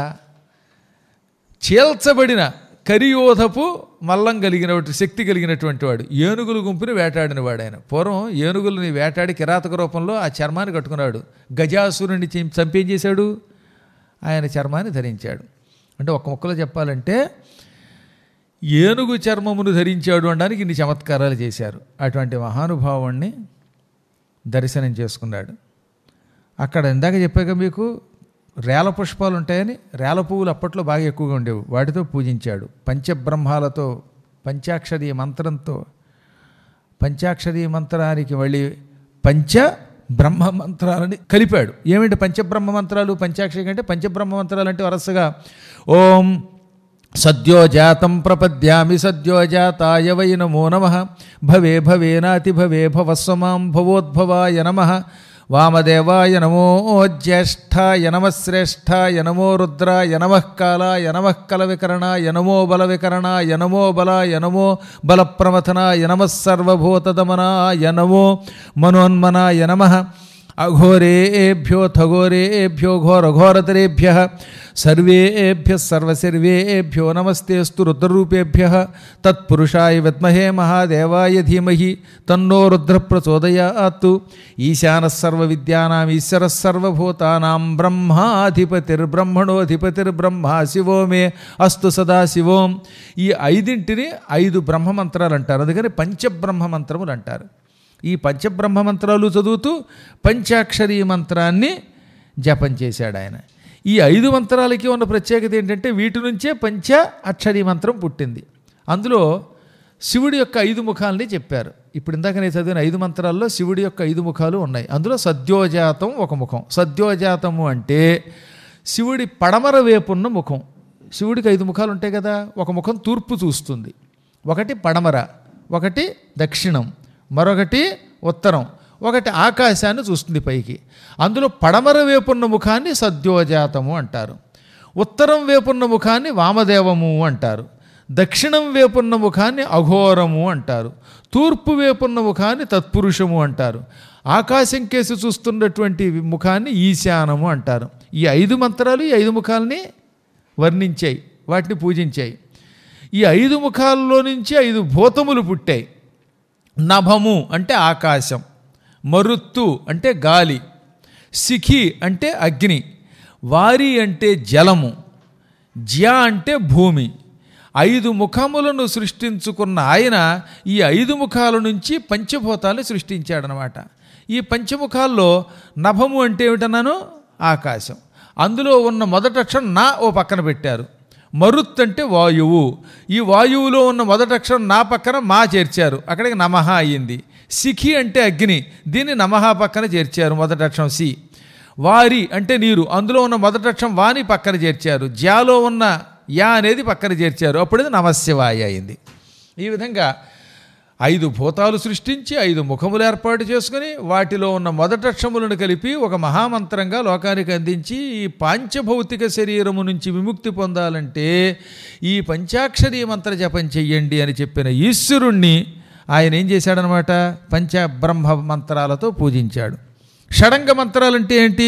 చీల్చబడిన కరియోధపు మల్లం కలిగినటువంటి శక్తి కలిగినటువంటి వాడు ఏనుగుల గుంపుని వేటాడిన వాడు ఆయన పూర్వం ఏనుగులని వేటాడి కిరాతక రూపంలో ఆ చర్మాన్ని కట్టుకున్నాడు గజాసురుని చం- చంపేం చేశాడు ఆయన చర్మాన్ని ధరించాడు అంటే ఒక ముక్కలో చెప్పాలంటే ఏనుగు చర్మమును ధరించాడు అనడానికి ఇన్ని చమత్కారాలు చేశారు అటువంటి మహానుభావుణ్ణి దర్శనం చేసుకున్నాడు అక్కడ ఇందాక చెప్పాక మీకు రేల పుష్పాలు ఉంటాయని రేల పువ్వులు అప్పట్లో బాగా ఎక్కువగా ఉండేవి వాటితో పూజించాడు పంచబ్రహ్మాలతో పంచాక్షరీ మంత్రంతో పంచాక్షరీ మంత్రానికి మళ్ళీ పంచ బ్రహ్మ మంత్రాలని కలిపాడు ఏమిటి పంచబ్రహ్మ మంత్రాలు పంచాక్షరి అంటే పంచబ్రహ్మ మంత్రాలు అంటే వరుసగా ఓం సద్యోజాతం ప్రపద్యామి సద్యోజాతాయ వై నమో నమ భవే భవేనాతి భవే భవస్వమాం భవోద్భవాయ నమ వామదేవాయ నమో జ్యేష్ఠాయ నమ శ్రేష్ఠాయ నమో రుద్రాయ నమ కాలాయ నమ కల వికరణాయ నమో బల వికరణాయ నమో బలాయ నమో బలప్రమథనాయ నమ సర్వభూతదమనాయ నమో మనోన్మనాయ నమ అఘోరేభ్యోథ ఘోరేభ్యో ఘోరఘోరతరేభ్య సర్వేభ్య సర్వసర్వేభ్యో నమస్తేస్తు రుద్రరూపేభ్య తత్పురుషాయ విద్మహే మహాదేవాయ ధీమహి తన్నో రుద్ర ప్రచోదయాత్తు ఈశాన సర్వవిద్యానాం ఈశ్వర సర్వభూతానాం బ్రహ్మాధిపతిర్బ్రహ్మణోధిపతిర్బ్రహ్మ శివో మే అస్తు సదా శివోం ఈ ఐదింటిని ఐదు బ్రహ్మమంత్రాలు అంటారు అందుకని పంచబ్రహ్మ మంత్రములు అంటారు ఈ పంచబ్రహ్మ మంత్రాలు చదువుతూ పంచాక్షరీ మంత్రాన్ని జపం చేశాడు ఆయన ఈ ఐదు మంత్రాలకి ఉన్న ప్రత్యేకత ఏంటంటే వీటి నుంచే పంచ అక్షరీ మంత్రం పుట్టింది అందులో శివుడి యొక్క ఐదు ముఖాలని చెప్పారు ఇప్పుడు ఇందాక నేను చదివిన ఐదు మంత్రాల్లో శివుడి యొక్క ఐదు ముఖాలు ఉన్నాయి అందులో సద్యోజాతం ఒక ముఖం సద్యోజాతము అంటే శివుడి పడమర వేపున్న ముఖం శివుడికి ఐదు ముఖాలు ఉంటాయి కదా ఒక ముఖం తూర్పు చూస్తుంది ఒకటి పడమర ఒకటి దక్షిణం మరొకటి ఉత్తరం ఒకటి ఆకాశాన్ని చూస్తుంది పైకి అందులో పడమర వేపున్న ముఖాన్ని సద్యోజాతము అంటారు ఉత్తరం వేపున్న ముఖాన్ని వామదేవము అంటారు దక్షిణం వేపున్న ముఖాన్ని అఘోరము అంటారు తూర్పు వేపున్న ముఖాన్ని తత్పురుషము అంటారు ఆకాశం కేసి చూస్తున్నటువంటి ముఖాన్ని ఈశానము అంటారు ఈ ఐదు మంత్రాలు ఈ ఐదు ముఖాలని వర్ణించాయి వాటిని పూజించాయి ఈ ఐదు ముఖాల్లో నుంచి ఐదు భూతములు పుట్టాయి నభము అంటే ఆకాశం మరుత్తు అంటే గాలి సిఖి అంటే అగ్ని వారి అంటే జలము జ్య అంటే భూమి ఐదు ముఖములను సృష్టించుకున్న ఆయన ఈ ఐదు ముఖాల నుంచి పంచభూతాలు సృష్టించాడనమాట ఈ పంచముఖాల్లో నభము అంటే ఏమిటన్నాను ఆకాశం అందులో ఉన్న మొదటి అక్షరం నా ఓ పక్కన పెట్టారు మరుత్ అంటే వాయువు ఈ వాయువులో ఉన్న మొదటి అక్షరం నా పక్కన మా చేర్చారు అక్కడికి నమః అయ్యింది సిఖి అంటే అగ్ని దీన్ని నమః పక్కన చేర్చారు మొదటి అక్షరం సి వారి అంటే నీరు అందులో ఉన్న మొదటి అక్షరం వాని పక్కన చేర్చారు జ్యాలో ఉన్న యా అనేది పక్కన చేర్చారు అప్పుడు ఇది నమశివాయ అయింది ఈ విధంగా ఐదు భూతాలు సృష్టించి ఐదు ముఖములు ఏర్పాటు చేసుకుని వాటిలో ఉన్న మొదటక్షములను కలిపి ఒక మహామంత్రంగా లోకానికి అందించి ఈ పాంచభౌతిక శరీరము నుంచి విముక్తి పొందాలంటే ఈ పంచాక్షరీ మంత్ర జపం చెయ్యండి అని చెప్పిన ఈశ్వరుణ్ణి ఆయన ఏం చేశాడనమాట పంచబ్రహ్మ మంత్రాలతో పూజించాడు షడంగ మంత్రాలంటే ఏంటి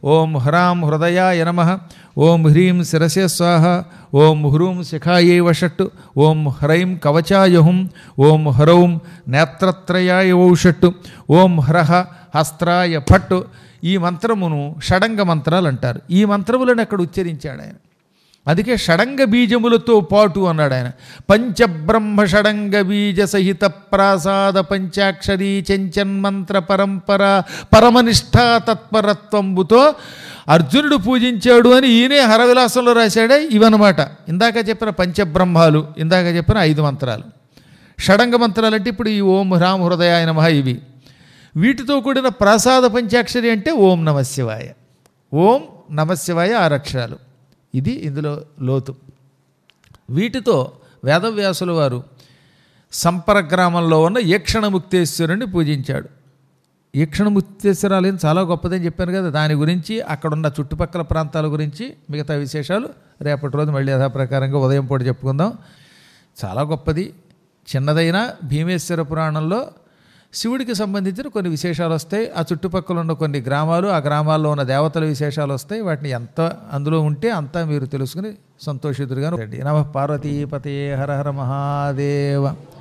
ఓం హ్రాం హృదయాయ నమ ఓం హ్రీం శిరసే స్వాహ ఓం హ్రూం శిఖాయై వషట్టు ఓం హ్రైం కవచాయ హుం ఓం హ్రౌం నేత్రత్రయాయ ఔషట్టు ఓం హ్రహ హస్త్రాయ ఫట్టు ఈ మంత్రమును షడంగ మంత్రాలు అంటారు ఈ మంత్రములను అక్కడ ఉచ్చరించాడు ఆయన అందుకే షడంగ బీజములతో పాటు అన్నాడు ఆయన పంచబ్రహ్మ షడంగ బీజ సహిత ప్రాసాద పంచాక్షరీ చెంచన్మంత్ర పరంపర పరమనిష్టా తత్పరత్వంబుతో అర్జునుడు పూజించాడు అని ఈయనే హరవిలాసంలో రాశాడే ఇవన్నమాట ఇందాక చెప్పిన పంచబ్రహ్మాలు ఇందాక చెప్పిన ఐదు మంత్రాలు షడంగ మంత్రాలు అంటే ఇప్పుడు ఈ ఓం హ్రాం హృదయాయ నమః ఇవి వీటితో కూడిన ప్రసాద పంచాక్షరి అంటే ఓం నమశివాయ ఓం నమశివాయ ఆరు అక్షరాలు ఇది ఇందులో లోతు వీటితో వేదవ్యాసుల వారు సంపర గ్రామంలో ఉన్న ఈక్షణముక్తేశ్వరుని పూజించాడు ఈక్షణముక్తేశ్వరాలయం చాలా గొప్పదని చెప్పాను కదా దాని గురించి అక్కడున్న చుట్టుపక్కల ప్రాంతాల గురించి మిగతా విశేషాలు రేపటి రోజు మళ్ళీ యథాప్రకారంగా ఉదయం పూట చెప్పుకుందాం చాలా గొప్పది చిన్నదైన భీమేశ్వర పురాణంలో శివుడికి సంబంధించిన కొన్ని విశేషాలు వస్తాయి ఆ చుట్టుపక్కల ఉన్న కొన్ని గ్రామాలు ఆ గ్రామాల్లో ఉన్న దేవతల విశేషాలు వస్తాయి వాటిని ఎంత అందులో ఉంటే అంతా మీరు తెలుసుకుని సంతోషితులుగా నమ పార్వతీపతే హర హర మహాదేవ